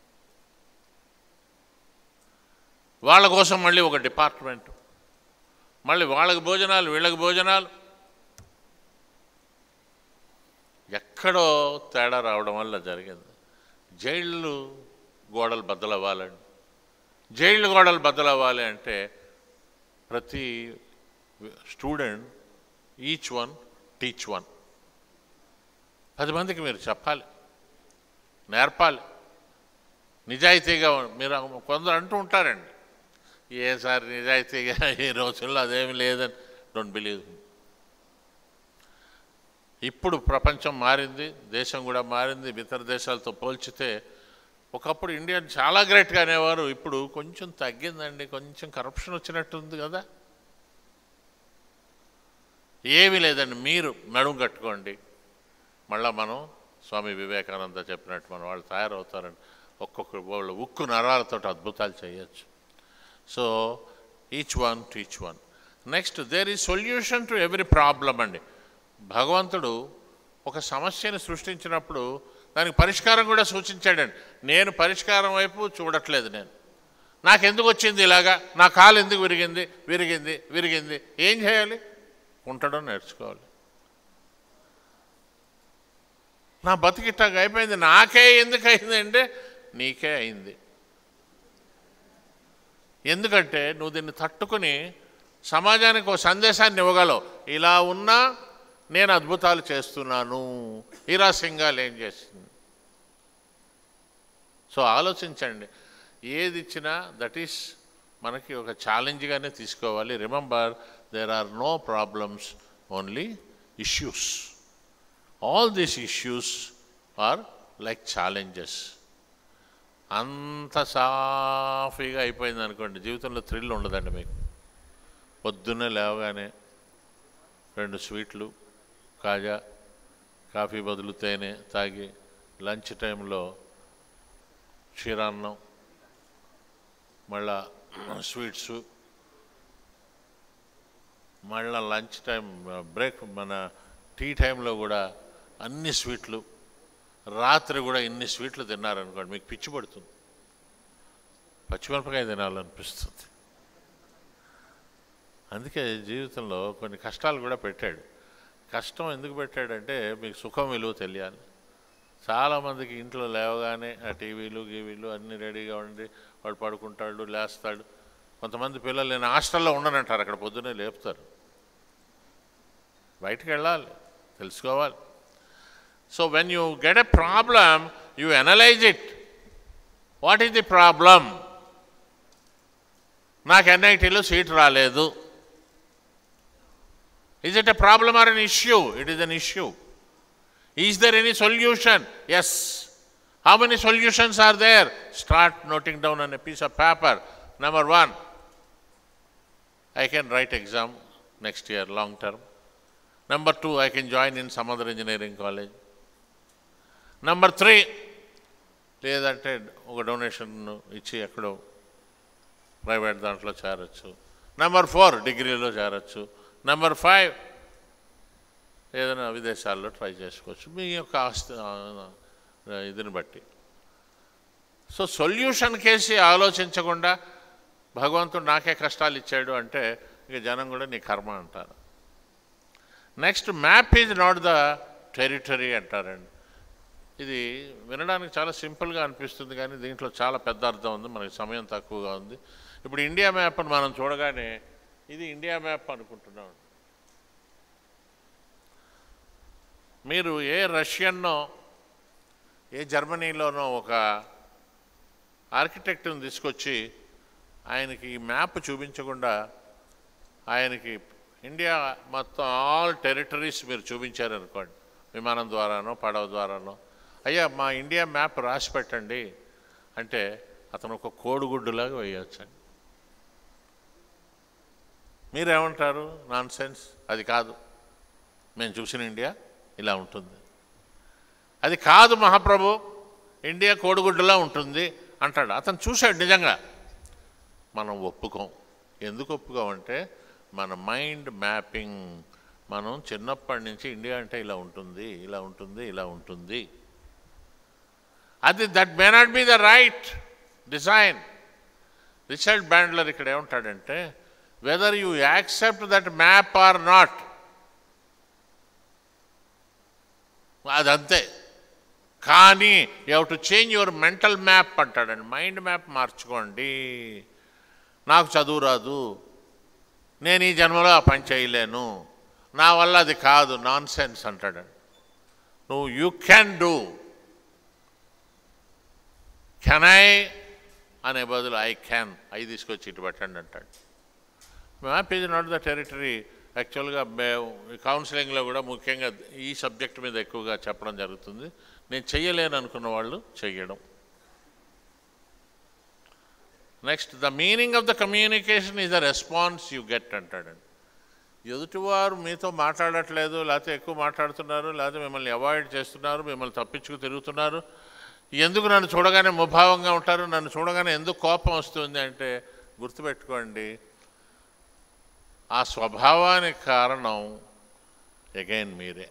వాళ్ళ కోసం మళ్ళీ ఒక డిపార్ట్మెంట్ మళ్ళీ వాళ్ళకి భోజనాలు వీళ్ళకి భోజనాలు ఎక్కడో తేడా రావడం వల్ల జరిగింది జైళ్ళు గోడలు బద్దలవ్వాలండి జైళ్ళు గోడలు బద్దలవ్వాలి అంటే ప్రతి student each one teach one పది మందికి మీరు చెప్పాలి నేర్పాలి నిజాయితీగా ఉం- మీరు కొందరు అంటూ ఉంటారండి ఏ సార్ నిజాయితీగా ఈ రోజుల్లో అదేమి లేదని డోంట్ బిలీవ్ ఇప్పుడు ప్రపంచం మారింది దేశం కూడా మారింది ఇతర దేశాలతో పోల్చితే ఒకప్పుడు ఇండియా చాలా గ్రేట్గా అనేవారు ఇప్పుడు కొంచెం తగ్గిందండి కొంచెం కరప్షన్ వచ్చినట్టుంది కదా ఏమీ లేదండి మీరు నడుము కట్టుకోండి మళ్ళా మనం స్వామి వివేకానంద చెప్పినట్టు మన వాళ్ళు తయారవుతారండి ఒక్కొక్క వాళ్ళు ఉక్కు నరాలతో అద్భుతాలు చేయొచ్చు so each one to each one next there ఈ సొల్యూషన్ టు ఎవ్రీ ప్రాబ్లం అండి భగవంతుడు ఒక సమస్యను సృష్టించినప్పుడు దానికి పరిష్కారం కూడా సూచించాడండి నేను పరిష్కారం వైపు చూడట్లేదు నేను నాకెందుకు వచ్చింది ఇలాగా నా కాలు ఎందుకు విరిగింది విరిగింది విరిగింది ఏం చేయాలి ఉండడం నేర్చుకోవాలి నా బతికిట్టాగా అయిపోయింది నాకే ఎందుకు అయింది అంటే నీకే అయింది ఎందుకంటే నువ్వు దీన్ని తట్టుకుని సమాజానికి ఒక సందేశాన్ని ఇవ్వగలవు ఇలా ఉన్నా నేను అద్భుతాలు చేస్తున్నాను హీరా సింగాల్ ఏం చేసింది సో ఆలోచించండి ఏది ఇచ్చినా దట్ ఈస్ మనకి ఒక ఛాలెంజ్గానే తీసుకోవాలి remember there are no problems only issues all these issues are like challenges అంత సాఫీగా అయిపోయింది అనుకోండి జీవితంలో థ్రిల్ ఉండదండి మీకు పొద్దున్నే లేవగానే రెండు స్వీట్లు కాజా కాఫీ బదులు తేనె తాగి లంచ్ టైంలో క్షీరాన్నం మళ్ళా స్వీట్స్ మళ్ళా లంచ్ టైం బ్రేక్ మన టీ టైంలో కూడా అన్ని స్వీట్లు రాత్రి కూడా ఇన్ని స్వీట్లు తిన్నారనుకోండి మీకు పిచ్చి పడుతుంది పచ్చిమిరపకాయ తినాలనిపిస్తుంది అందుకే జీవితంలో కొన్ని కష్టాలు కూడా పెట్టాడు కష్టం ఎందుకు పెట్టాడంటే మీకు సుఖం విలువ తెలియాలి చాలామందికి ఇంట్లో లేవగానే ఆ టీవీలు గీవీలు అన్నీ రెడీగా ఉండి వాడు పడుకుంటాడు లేస్తాడు కొంతమంది పిల్లలు నేను హాస్టల్లో ఉండనంటారు అక్కడ పొద్దున్నే లేపుతారు బయటికి వెళ్ళాలి తెలుసుకోవాలి so when you get a problem you analyse it what is the problem నాకు ఎన్ఐటీలో సీట్ రాలేదు is it a problem or an issue it is an issue is there any solution yes how many solutions are there start noting down on a piece of paper number one I can write exam next year long term number two I can join in some other engineering college. Number three, లేదంటే ఒక donation ఇచ్చి ఎక్కడో private దాంట్లో చేరచ్చు number four డిగ్రీలో చేరచ్చు number five ఏదైనా విదేశాల్లో ట్రై చేసుకోవచ్చు మీ యొక్క ఆస్తి ఆ, ఇదిని బట్టి సో సొల్యూషన్ కేసి ఆలోచించకుండా భగవంతుడు నాకే కష్టాలు ఇచ్చాడు అంటే ఇక జనం కూడా నీ కర్మ అంటారు next map is not the territory అంటారండి ఇది వినడానికి చాలా సింపుల్గా అనిపిస్తుంది కానీ దీంట్లో చాలా పెద్ద అర్థం ఉంది మనకి సమయం తక్కువగా ఉంది ఇప్పుడు ఇండియా మ్యాప్ని మనం చూడగానే ఇది ఇండియా మ్యాప్ అనుకుంటున్నాం మీరు ఏ రష్యన్నో ఏ జర్మనీలోనో ఒక ఆర్కిటెక్ట్ని తీసుకొచ్చి ఆయనకి ఈ మ్యాప్ చూపించకుండా ఆయనకి ఇండియా మొత్తం ఆల్ టెరిటరీస్ మీరు చూపించారనుకోండి విమానం ద్వారానో పడవ ద్వారానో అయ్యా మా ఇండియా మ్యాప్ రాసి పెట్టండి అంటే అతను ఒక కోడిగుడ్డులాగా వేయొచ్చండి మీరేమంటారు నాన్ సెన్స్ అది కాదు మేము చూసిన ఇండియా ఇలా ఉంటుంది అది కాదు మహాప్రభు ఇండియా కోడిగుడ్డులా ఉంటుంది అంటాడు అతను చూశాడు నిజంగా మనం ఒప్పుకోం ఎందుకు ఒప్పుకోమంటే మన మైండ్ మ్యాపింగ్ మనం చిన్నప్పటి నుంచి ఇండియా అంటే ఇలా ఉంటుంది ఇలా ఉంటుంది ఇలా ఉంటుంది అది that may not be the right design Richard Bandler ఇక్కడ ఏమంటాడంటే whether you accept that map or not అదంతే కానీ you have to change your mental map అంటాడండి మైండ్ మ్యాప్ మార్చుకోండి నాకు చదువు రాదు నేను ఈ జన్మలో ఆ పని చేయలేను నా వల్ల అది కాదు నాన్ సెన్స్ అంటాడండి నువ్వు you can do can I అనే బదులు ఐ క్యాన్ ఐ తీసుకొచ్చి ఇటు పెట్టండి అంటాడు map is not the territory యాక్చువల్గా కౌన్సిలింగ్లో కూడా ముఖ్యంగా ఈ సబ్జెక్ట్ మీద ఎక్కువగా చెప్పడం జరుగుతుంది నేను చెయ్యలేను అనుకున్న వాళ్ళు చెయ్యడం next the meaning of the communication is the response you get అంటాడండి ఎదుటివారు మీతో మాట్లాడట్లేదు లేకపోతే ఎక్కువ మాట్లాడుతున్నారు లేకపోతే మిమ్మల్ని అవాయిడ్ చేస్తున్నారు మిమ్మల్ని తప్పించుకు తిరుగుతున్నారు ఎందుకు నన్ను చూడగానే ముభావంగా ఉంటారు నన్ను చూడగానే ఎందుకు కోపం వస్తుంది అంటే గుర్తుపెట్టుకోండి ఆ స్వభావానికి కారణం ఎగైన్ మీరే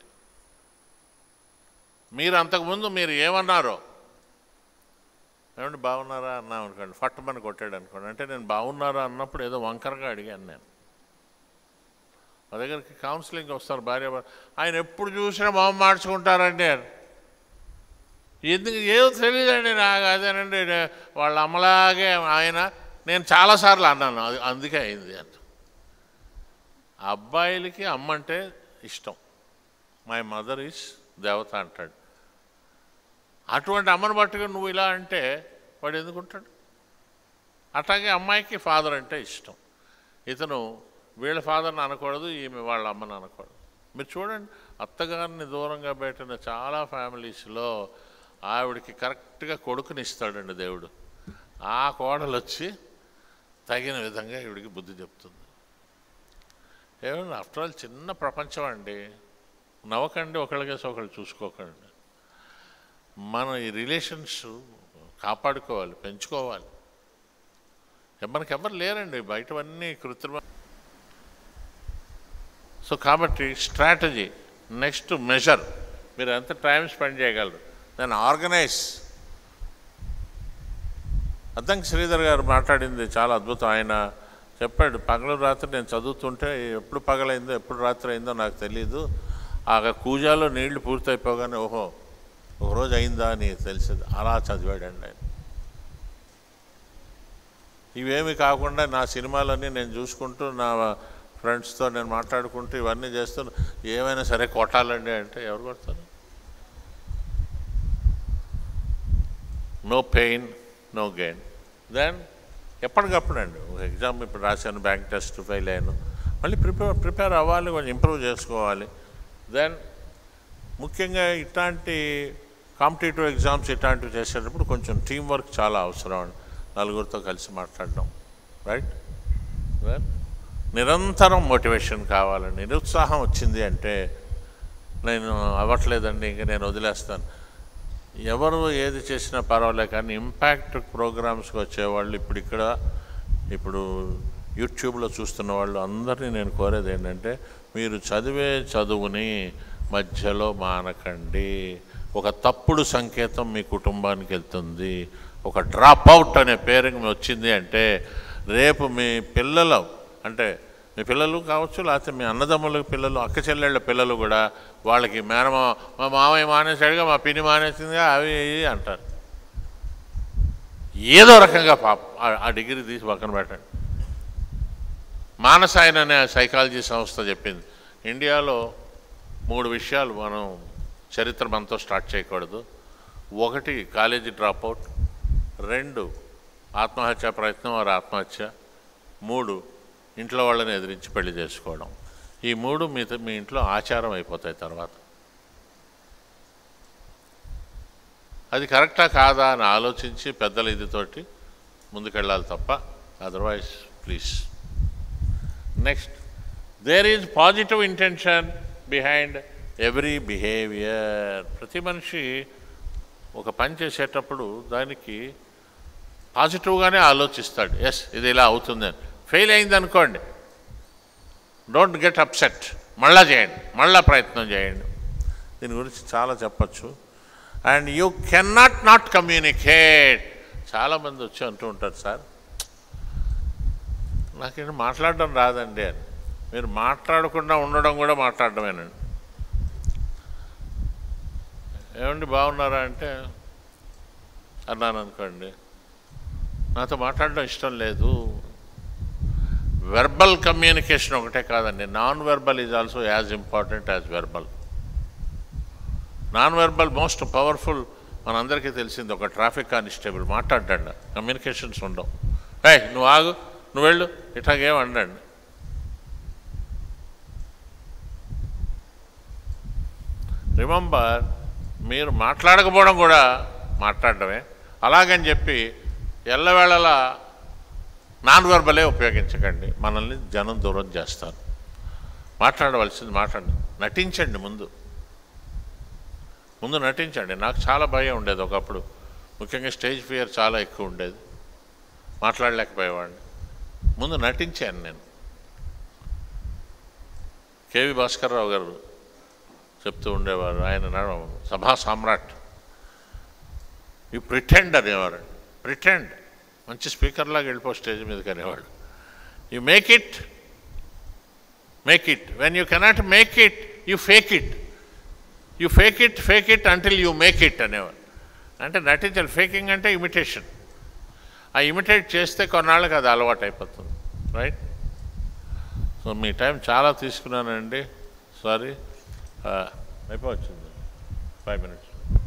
మీరు అంతకుముందు మీరు ఏమన్నారో ఏమంటే బాగున్నారా అన్నాం అనుకోండి ఫట్టమని కొట్టాడు అనుకోండి అంటే నేను బాగున్నారా అన్నప్పుడు ఏదో వంకరగా అడిగాను నేను మా దగ్గరికి కౌన్సిలింగ్ వస్తారు భార్య భర్త. ఆయన ఎప్పుడు చూసినా మొహం మార్చుకుంటారండి ఎందుకు ఏదో తెలియదండి నాకు అదేనండి నే- వాళ్ళ అమ్మలాగే ఆయన నేను చాలాసార్లు అన్నాను అది అందుకే అయింది అంత అబ్బాయిలకి అమ్మ అంటే ఇష్టం మై మదర్ ఈస్ దేవత అంటాడు అటువంటి అమ్మను పట్టుకుని నువ్వు ఇలా అంటే వాడు ఎందుకుంటాడు అట్లాగే అమ్మాయికి ఫాదర్ అంటే ఇష్టం ఇతను వీళ్ళ ఫాదర్ని అనకూడదు ఈమె వాళ్ళ అమ్మని అనకూడదు మీరు చూడండి అత్తగారిని దూరంగా పెట్టిన చాలా ఫ్యామిలీస్లో ఆవిడకి కరెక్ట్గా కొడుకుని ఇస్తాడండి దేవుడు ఆ కోడలు వచ్చి తగిన విధంగా ఈవిడికి బుద్ధి చెప్తుంది ఏమన్నా ఆఫ్టర్ ఆల్ చిన్న ప్రపంచం అండి నవ్వకండి ఒకళ్ళకేసి ఒకళ్ళు చూసుకోకండి మన ఈ రిలేషన్స్ కాపాడుకోవాలి పెంచుకోవాలి మనకి ఎవరు లేరండి బయటవన్నీ కృత్రిమ సో కాబట్టి స్ట్రాటజీ నెక్స్ట్ మెజర్ మీరు ఎంత టైం స్పెండ్ చేయగలరు దాన్ని ఆర్గనైజ్ అద్దంకి శ్రీధర్ గారు మాట్లాడింది చాలా అద్భుతం ఆయన చెప్పాడు పగలు రాత్రి నేను చదువుతుంటే ఎప్పుడు పగలైందో ఎప్పుడు రాత్రి అయిందో నాకు తెలియదు ఆ కూజాలో నీళ్లు పూర్తయిపోగానే ఓహో ఒకరోజు అయిందా అని తెలిసింది అలా చదివాడండి ఆయన ఇవేమి కాకుండా నా సినిమాలన్నీ నేను చూసుకుంటూ నా ఫ్రెండ్స్తో నేను మాట్లాడుకుంటూ ఇవన్నీ చేస్తూ ఏమైనా సరే కొట్టాలండి అంటే ఎవరు కొడతారు no pain no gain then ఎప్పటికప్పుడు అండి ఒక ఎగ్జామ్ ఇప్పుడు రాశాను బ్యాంక్ టెస్ట్ ఫెయిల్ అయ్యాను మళ్ళీ ప్రిపేర్ ప్రిపేర్ అవ్వాలి కొంచెం ఇంప్రూవ్ చేసుకోవాలి దెన్ ముఖ్యంగా ఇట్లాంటి కాంపిటేటివ్ ఎగ్జామ్స్ ఇట్లాంటివి చేసేటప్పుడు కొంచెం టీం వర్క్ చాలా అవసరం అండి నలుగురితో కలిసి మాట్లాడడం రైట్ దెన్ నిరంతరం మోటివేషన్ కావాలండి నిరుత్సాహం వచ్చింది అంటే నేను అవ్వట్లేదండి ఇంకా నేను వదిలేస్తాను ఎవరు ఏది చేసినా పర్వాలేదు కానీ ఇంపాక్ట్ ప్రోగ్రామ్స్కి వచ్చేవాళ్ళు ఇప్పుడు ఇక్కడ ఇప్పుడు యూట్యూబ్లో చూస్తున్న వాళ్ళు అందరినీ నేను కోరేది ఏంటంటే మీరు చదివే చదువుని మధ్యలో మానకండి ఒక తప్పుడు సంకేతం మీ కుటుంబానికి వెళ్తుంది ఒక డ్రాప్ అవుట్ అనే పేరు వచ్చింది అంటే రేపు మీ పిల్లలు అంటే మీ పిల్లలు కావచ్చు లేకపోతే మీ అన్నదమ్ముల పిల్లలు అక్క చెల్లెళ్ళ పిల్లలు కూడా వాళ్ళకి మేనమా మా మామయ్య మానేశాడుగా మా పిన్ని మానేసిందిగా అవి ఇవి అంటారు ఏదో రకంగా పాప ఆ- ఆ డిగ్రీ తీసి పక్కన పెట్టండి మానసాయన్ అనే సైకాలజీ సంస్థ చెప్పింది ఇండియాలో మూడు విషయాలు మనం చరిత్ర మనతో స్టార్ట్ చేయకూడదు ఒకటి కాలేజీ డ్రాప్అవుట్ రెండు ఆత్మహత్య ప్రయత్నం వారి ఆత్మహత్య మూడు ఇంట్లో వాళ్ళని ఎదిరించి పెళ్లి చేసుకోవడం ఈ మూడు మీ మీ ఇంట్లో ఆచారం అయిపోతాయి తర్వాత అది కరెక్టా కాదా అని ఆలోచించి పెద్దల ఇదితోటి ముందుకెళ్ళాలి తప్ప otherwise please next there is positive intention behind every behaviour ప్రతి మనిషి ఒక పని చేసేటప్పుడు దానికి పాజిటివ్గానే ఆలోచిస్తాడు ఎస్ ఇది ఇలా అవుతుంది అని ఫెయిల్ అయింది అనుకోండి డోంట్ గెట్ అప్సెట్ మళ్ళా చేయండి మళ్ళా ప్రయత్నం చేయండి దీని గురించి చాలా చెప్పచ్చు and you cannot not communicate చాలామంది వచ్చి అంటూ ఉంటారు సార్ నాకేంటి మాట్లాడడం రాదండి అని మీరు మాట్లాడకుండా ఉండడం కూడా మాట్లాడడమేనండి ఏమండి బాగున్నారా అంటే అన్నాను అనుకోండి నాతో మాట్లాడడం ఇష్టం లేదు వెర్బల్ కమ్యూనికేషన్ ఒకటే కాదండి non verbal is also as important as verbal non verbal most powerful మనందరికీ తెలిసింది ఒక ట్రాఫిక్ కానిస్టేబుల్ మాట్లాడండి కమ్యూనికేషన్స్ ఉండవు ఏ నువ్వు ఆగు నువ్వు వెళ్ళు ఇట్లాగేం అండండి రిమంబర్ మీరు మాట్లాడకపోవడం కూడా మాట్లాడడమే అలాగని చెప్పి ఎల్లవేళలా నాన్ వెర్బలే ఉపయోగించకండి మనల్ని జనం దూరం చేస్తారు మాట్లాడవలసింది మాట్లాడండి నటించండి ముందు ముందు నటించండి నాకు చాలా భయం ఉండేది ఒకప్పుడు ముఖ్యంగా స్టేజ్ ఫియర్ చాలా ఎక్కువ ఉండేది మాట్లాడలేకపోయేవాడిని ముందు నటించాను నేను కేవి భాస్కర్రావు గారు చెప్తూ ఉండేవారు ఆయన నడ- సభా సామ్రాట్ యూ ప్రిటెండ్ అనేవారు ప్రిటెండ్ మంచి స్పీకర్లాగా వెళ్ళిపో స్టేజ్ మీదకి అనేవాడు you make it make it when you cannot make it you fake it you fake it fake it until you make it అనేవాడు అంటే నటించాలి ఫేకింగ్ అంటే ఇమిటేషన్ ఆ ఇమిటేట్ చేస్తే కొన్నాళ్ళకి అది అలవాటు అయిపోతుంది రైట్ సో మీ టైం చాలా తీసుకున్నానండి సారీ అయిపోవచ్చింది ఫైవ్ మినిట్స్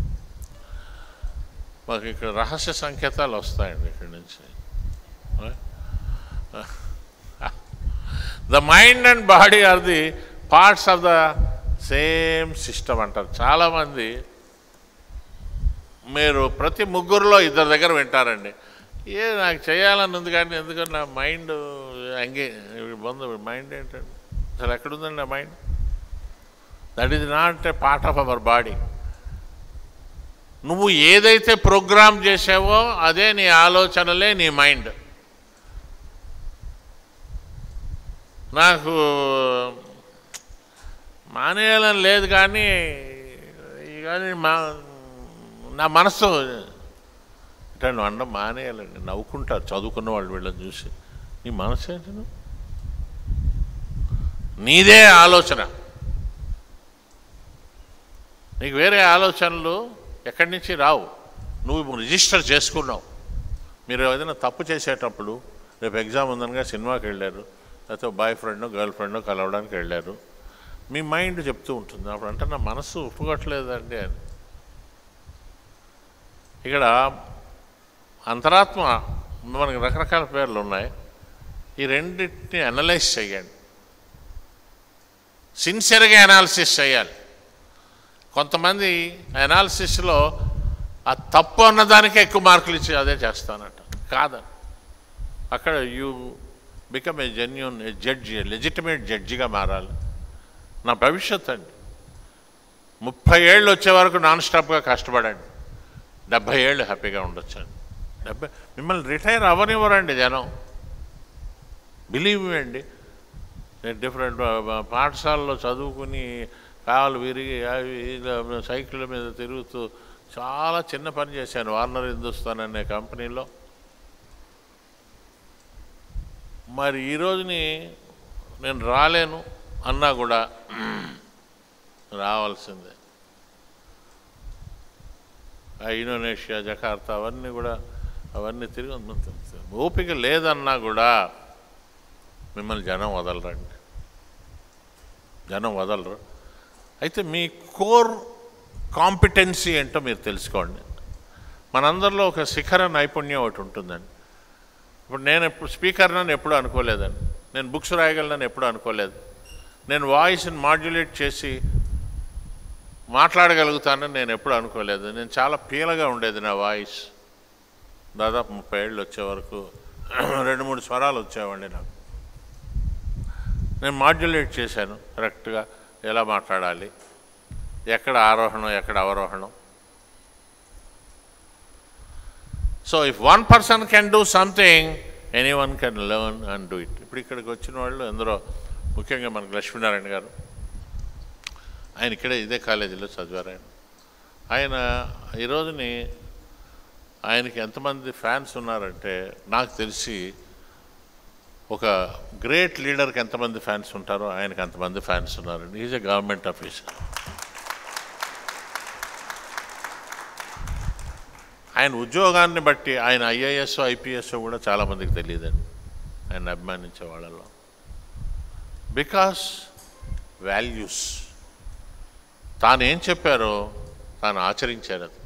మాకు ఇక్కడ రహస్య సంకేతాలు వస్తాయండి ఇక్కడి నుంచి the mind and body are the parts of the same system అంటారు చాలామంది మీరు ప్రతి ముగ్గురులో ఇద్దరు దగ్గర వింటారండి ఏ నాకు చేయాలని ఉంది కానీ ఎందుకంటే నా మైండ్ అంగే బంధు మైండ్ ఏంటండి అసలు ఎక్కడుందండి నా mind that is not a part of our body నువ్వు ఏదైతే ప్రోగ్రామ్ చేసావో అదే నీ ఆలోచనలే నీ మైండ్ నాకు మానేయాలని లేదు కానీ కానీ మా నా మనసు అంటే నువ్వు అండం మానేయాలండి నవ్వుకుంటారు చదువుకున్న వాళ్ళు వీళ్ళని చూసి నీ మనసు ఏంటి నువ్వు నీదే ఆలోచన నీకు వేరే ఆలోచనలు ఎక్కడి నుంచి రావు నువ్వు రిజిస్టర్ చేసుకున్నావు మీరు ఏదైనా తప్పు చేసేటప్పుడు రేపు ఎగ్జామ్ ఉందనగా సినిమాకి వెళ్ళారు లేకపోతే బాయ్ ఫ్రెండ్ గర్ల్ ఫ్రెండ్ కలవడానికి వెళ్ళారు మీ మైండ్ చెప్తూ ఉంటుంది అప్పుడు అంటే నా మనసు ఒప్పుకోవట్లేదండి అని ఇక్కడ అంతరాత్మ మనకి రకరకాల పేర్లు ఉన్నాయి ఈ రెండింటిని అనలైజ్ చేయండి సిన్సియర్గా అనాలిసిస్ చేయాలి కొంతమంది అనాలిసిస్లో ఆ తప్పు అన్నదానికే ఎక్కువ మార్కులు ఇచ్చి అదే చేస్తానట కాదని అక్కడ you become a genuine a judge legitimate జడ్జిగా మారాలి నా భవిష్యత్ అండి ముప్పై ఏళ్ళు వచ్చే వరకు నాన్ స్టాప్గా కష్టపడండి డెబ్భై ఏళ్ళు హ్యాపీగా ఉండొచ్చండి డెబ్బై మిమ్మల్ని రిటైర్ అవ్వనివ్వరండి జనం బిలీవ్ మీ అండి నేను డిఫరెంట్ పాఠశాలలో చదువుకుని కాలు విరిగి అవి ఇలా సైకిళ్ళ మీద తిరుగుతూ చాలా చిన్న పని చేశాను వార్నర్ హిందుస్థాన్ అనే కంపెనీలో మరి ఈ రోజుని నేను రాలేను అన్నా కూడా రావాల్సిందే ఆ ఇండోనేషియా జకార్తా అవన్నీ కూడా అవన్నీ తిరిగి ఓపిక లేదన్నా కూడా మిమ్మల్ని జనం వదలరండి జనం వదలరు అయితే మీ కోర్ కాంపిటెన్సీ ఏంటో మీరు తెలుసుకోండి మనందరిలో ఒక శిఖర నైపుణ్యం ఒకటి ఉంటుందండి ఇప్పుడు నేను ఎప్పుడు స్పీకర్నని ఎప్పుడు అనుకోలేదండి నేను బుక్స్ రాయగలనని ఎప్పుడు అనుకోలేదు నేను వాయిస్ని మాడ్యులేట్ చేసి మాట్లాడగలుగుతానని నేను ఎప్పుడు అనుకోలేదు నేను చాలా పీలగా ఉండేది నా వాయిస్ దాదాపు ముప్పై ఏళ్ళు వచ్చే వరకు రెండు మూడు స్వరాలు వచ్చేవండి నాకు నేను మాడ్యులేట్ చేశాను కరెక్ట్గా ఎలా మాట్లాడాలి ఎక్కడ ఆరోహణం ఎక్కడ అవరోహణం so if one person can do something any one can learn and do it ఇప్పుడు ఇక్కడికి వచ్చిన వాళ్ళు ఎందరో ముఖ్యంగా మనకు లక్ష్మీనారాయణ గారు ఆయన ఇక్కడే ఇదే కాలేజీలో చదివారు ఆయన ఆయన ఈ రోజుని ఆయనకి ఎంతమంది ఫ్యాన్స్ ఉన్నారంటే నాకు తెలిసి ఒక గ్రేట్ లీడర్కి ఎంతమంది ఫ్యాన్స్ ఉంటారో ఆయనకి అంతమంది ఫ్యాన్స్ ఉన్నారండి ఈజ్ ఎ గవర్నమెంట్ ఆఫీసర్ ఆయన ఉద్యోగాన్ని బట్టి ఆయన ఐఏఎస్ ఐపీఎస్ కూడా చాలామందికి తెలియదండి ఆయన అభిమానించే వాళ్ళలో బికాస్ వాల్యూస్ తాను ఏం చెప్పారో తాను ఆచరించారు అది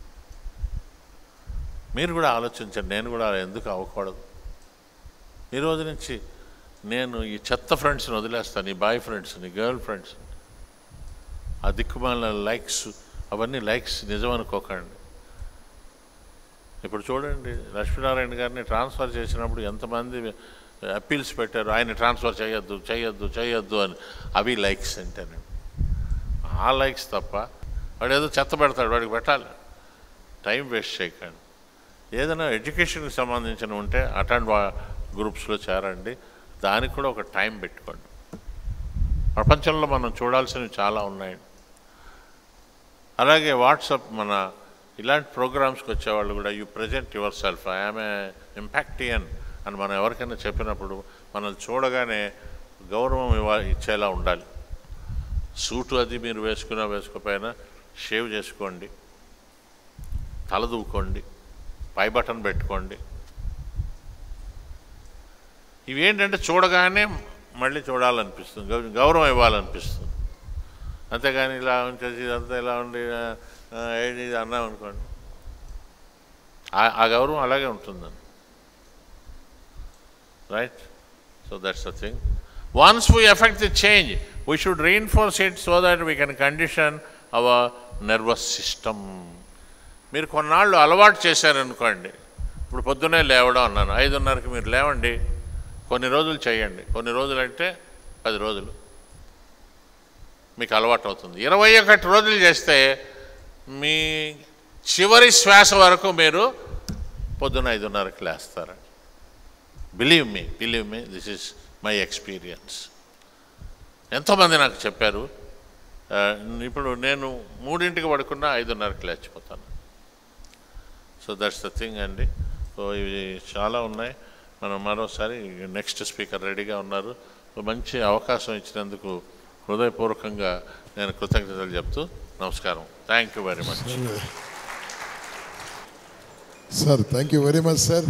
మీరు కూడా ఆలోచించండి నేను కూడా ఎందుకు అవ్వకూడదు ఈ రోజు నుంచి నేను ఈ చెత్త ఫ్రెండ్స్ని వదిలేస్తాను ఈ బాయ్ ఫ్రెండ్స్ని గర్ల్ ఫ్రెండ్స్ ఆ దిక్కుమాల లైక్స్ అవన్నీ లైక్స్ నిజం అనుకోకండి ఇప్పుడు చూడండి లక్ష్మీనారాయణ గారిని ట్రాన్స్ఫర్ చేసినప్పుడు ఎంతమంది అప్పీల్స్ పెట్టారు ఆయన ట్రాన్స్ఫర్ చేయొద్దు చేయొద్దు చేయొద్దు అని అవి లైక్స్ అంటేనండి ఆ లైక్స్ తప్ప వాడు ఏదో చెత్త పెడతాడు వాడికి పెట్టాలి టైం వేస్ట్ చేయకండి ఏదైనా ఎడ్యుకేషన్కి సంబంధించిన ఉంటే అటెండ్ గ్రూప్స్లో చేరండి దానికి కూడా ఒక టైం పెట్టుకోండి ప్రపంచంలో మనం చూడాల్సినవి చాలా ఉన్నాయండి అలాగే వాట్సాప్ మన ఇలాంటి ప్రోగ్రామ్స్కి వచ్చేవాళ్ళు కూడా you present yourself I'm a impactian అని మనం ఎవరికైనా చెప్పినప్పుడు మనల్ని చూడగానే గౌరవం ఇవ్వ ఇచ్చేలా ఉండాలి సూటు అది మీరు వేసుకున్నా వేసుకోకపోయినా షేవ్ చేసుకోండి తల దూకోండి పై బటన్ పెట్టుకోండి ఇవేంటంటే చూడగానే మళ్ళీ చూడాలనిపిస్తుంది గౌ- గౌరవం ఇవ్వాలనిపిస్తుంది అంతేగాని ఇలా ఉంచేసి ఇదంతా ఇలా ఉండి ఆ, ఆ, ఏంటి ఇది అన్నాం అనుకోండి ఆ- ఆ గౌరవం అలాగే ఉంటుందండి right so that's the thing once we effect the change we should reinforce it so that we can condition our nervous system మీరు కొన్నాళ్ళు అలవాటు చేశారనుకోండి ఇప్పుడు పొద్దునే లేవడం అన్నాను ఐదున్నరకి మీరు లేవండి కొన్ని రోజులు చేయండి కొన్ని రోజులు అంటే పది రోజులు మీకు అలవాటు అవుతుంది ఇరవై ఒకటి రోజులు చేస్తే మీ చివరి శ్వాస వరకు మీరు పొద్దున ఐదున్నరకి లేస్తారండి believe me believe me this is my experience ఎంతోమంది నాకు చెప్పారు ఆ, ఇప్పుడు నేను మూడింటికి పడుకున్నా ఐదున్నరకి లేచిపోతాను సో దట్స్ ద థింగ్ అండి సో ఇవి చాలా ఉన్నాయి మనం మరోసారి నెక్స్ట్ స్పీకర్ రెడీగా ఉన్నారు సో మంచి అవకాశం ఇచ్చినందుకు హృదయపూర్వకంగా నేను కృతజ్ఞతలు చెప్తూ నమస్కారం thank you very much sir thank you very much sir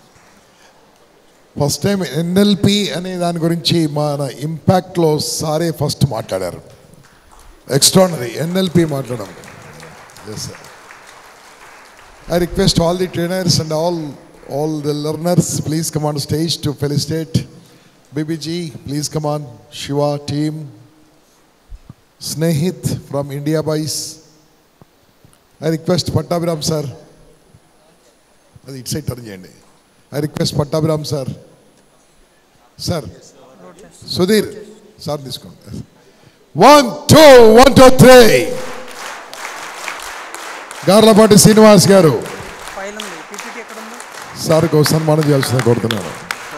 first time NLP అనే దాని గురించి మన ఇంపాక్ట్లో సారే ఫస్ట్ మాట్లాడారు ఎక్స్ట్రానరీ ఎన్ఎల్పి మాట్లాడడం yes sir I request all the trainers and all all the learners please come on stage to felicitate BBG please come on Shiva team Snehith from India boys I request Pattabhiram sir అది ఇటు side turn చేయండి I request Pattabhiram sir sir Sudheer sir తీసుకోండి one two one two three Garlapati Srinivas garu file ఉంది PPT ఎక్కడ ఉంది సార్కు సన్మానం చేయాల్సిన కోరుతున్నాను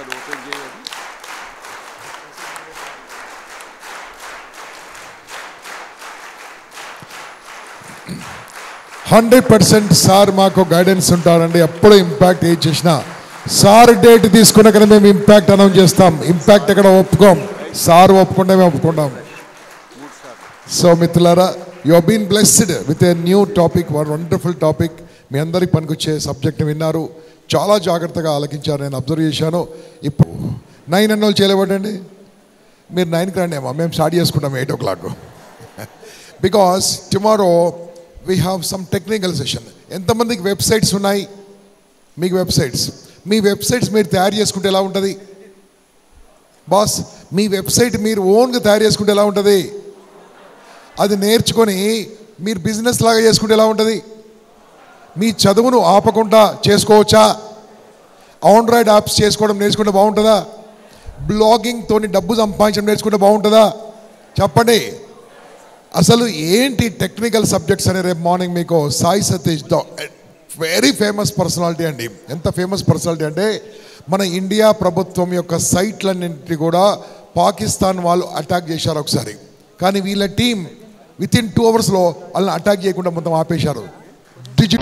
హండ్రెడ్ పర్సెంట్ సార్ మాకు గైడెన్స్ ఉంటారండి ఎప్పుడు ఇంపాక్ట్ ఏం చేసినా సార్ డేట్ తీసుకున్న కదా మేము ఇంపాక్ట్ అనౌన్స్ చేస్తాం ఇంపాక్ట్ ఎక్కడ ఒప్పుకోం సార్ ఒప్పుకుంటే మేము ఒప్పుకుంటాం సో మిత్రులారా you been blessed with a new topic one wonderful topic మీ అందరికి పనికొచ్చే సబ్జెక్ట్ని విన్నారు చాలా జాగ్రత్తగా ఆలకించారు నేను అబ్జర్వ్ చేశాను ఇప్పుడు నైన్ అన్నోళ్ళు చేయలేబడండి మీరు నైన్కి రండి అమ్మా మేము స్టార్ట్ చేసుకుంటాం eight o'clock because tomorrow we have some technical session ఎంతమందికి వెబ్సైట్స్ ఉన్నాయి మీకు వెబ్సైట్స్ మీ వెబ్సైట్స్ మీరు తయారు చేసుకుంటే ఎలా ఉంటుంది బాస్ మీ వెబ్సైట్ మీరు ఓన్గా తయారు చేసుకుంటే ఎలా ఉంటుంది అది నేర్చుకొని మీరు బిజినెస్ లాగా చేసుకుంటే ఎలా ఉంటుంది మీ చదువును ఆపకుండా చేసుకోవచ్చా ఆండ్రాయిడ్ యాప్స్ చేసుకోవడం నేర్చుకుంటే బాగుంటుందా బ్లాగింగ్ తోని డబ్బు సంపాదించడం నేర్చుకుంటే బాగుంటుందా చెప్పండి అసలు ఏంటి టెక్నికల్ సబ్జెక్ట్స్ అనే రేపు మార్నింగ్ మీకు Sai Satish very famous personality అండి ఎంత ఫేమస్ పర్సనాలిటీ అంటే మన ఇండియా ప్రభుత్వం యొక్క సైట్లన్నింటినీ కూడా పాకిస్తాన్ వాళ్ళు అటాక్ చేశారు ఒకసారి కానీ వీళ్ళ టీం విత్ ఇన్ టూ అవర్స్లో వాళ్ళని అటాక్ చేయకుండా మొత్తం ఆపేశారు డిజిటల్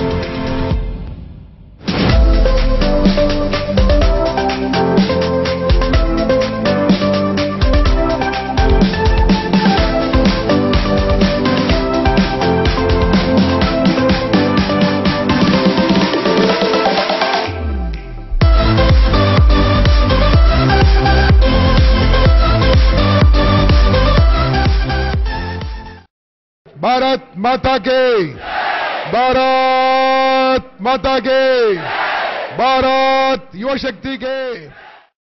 भारत माता के भारत माता के भारत युवा शक्ति के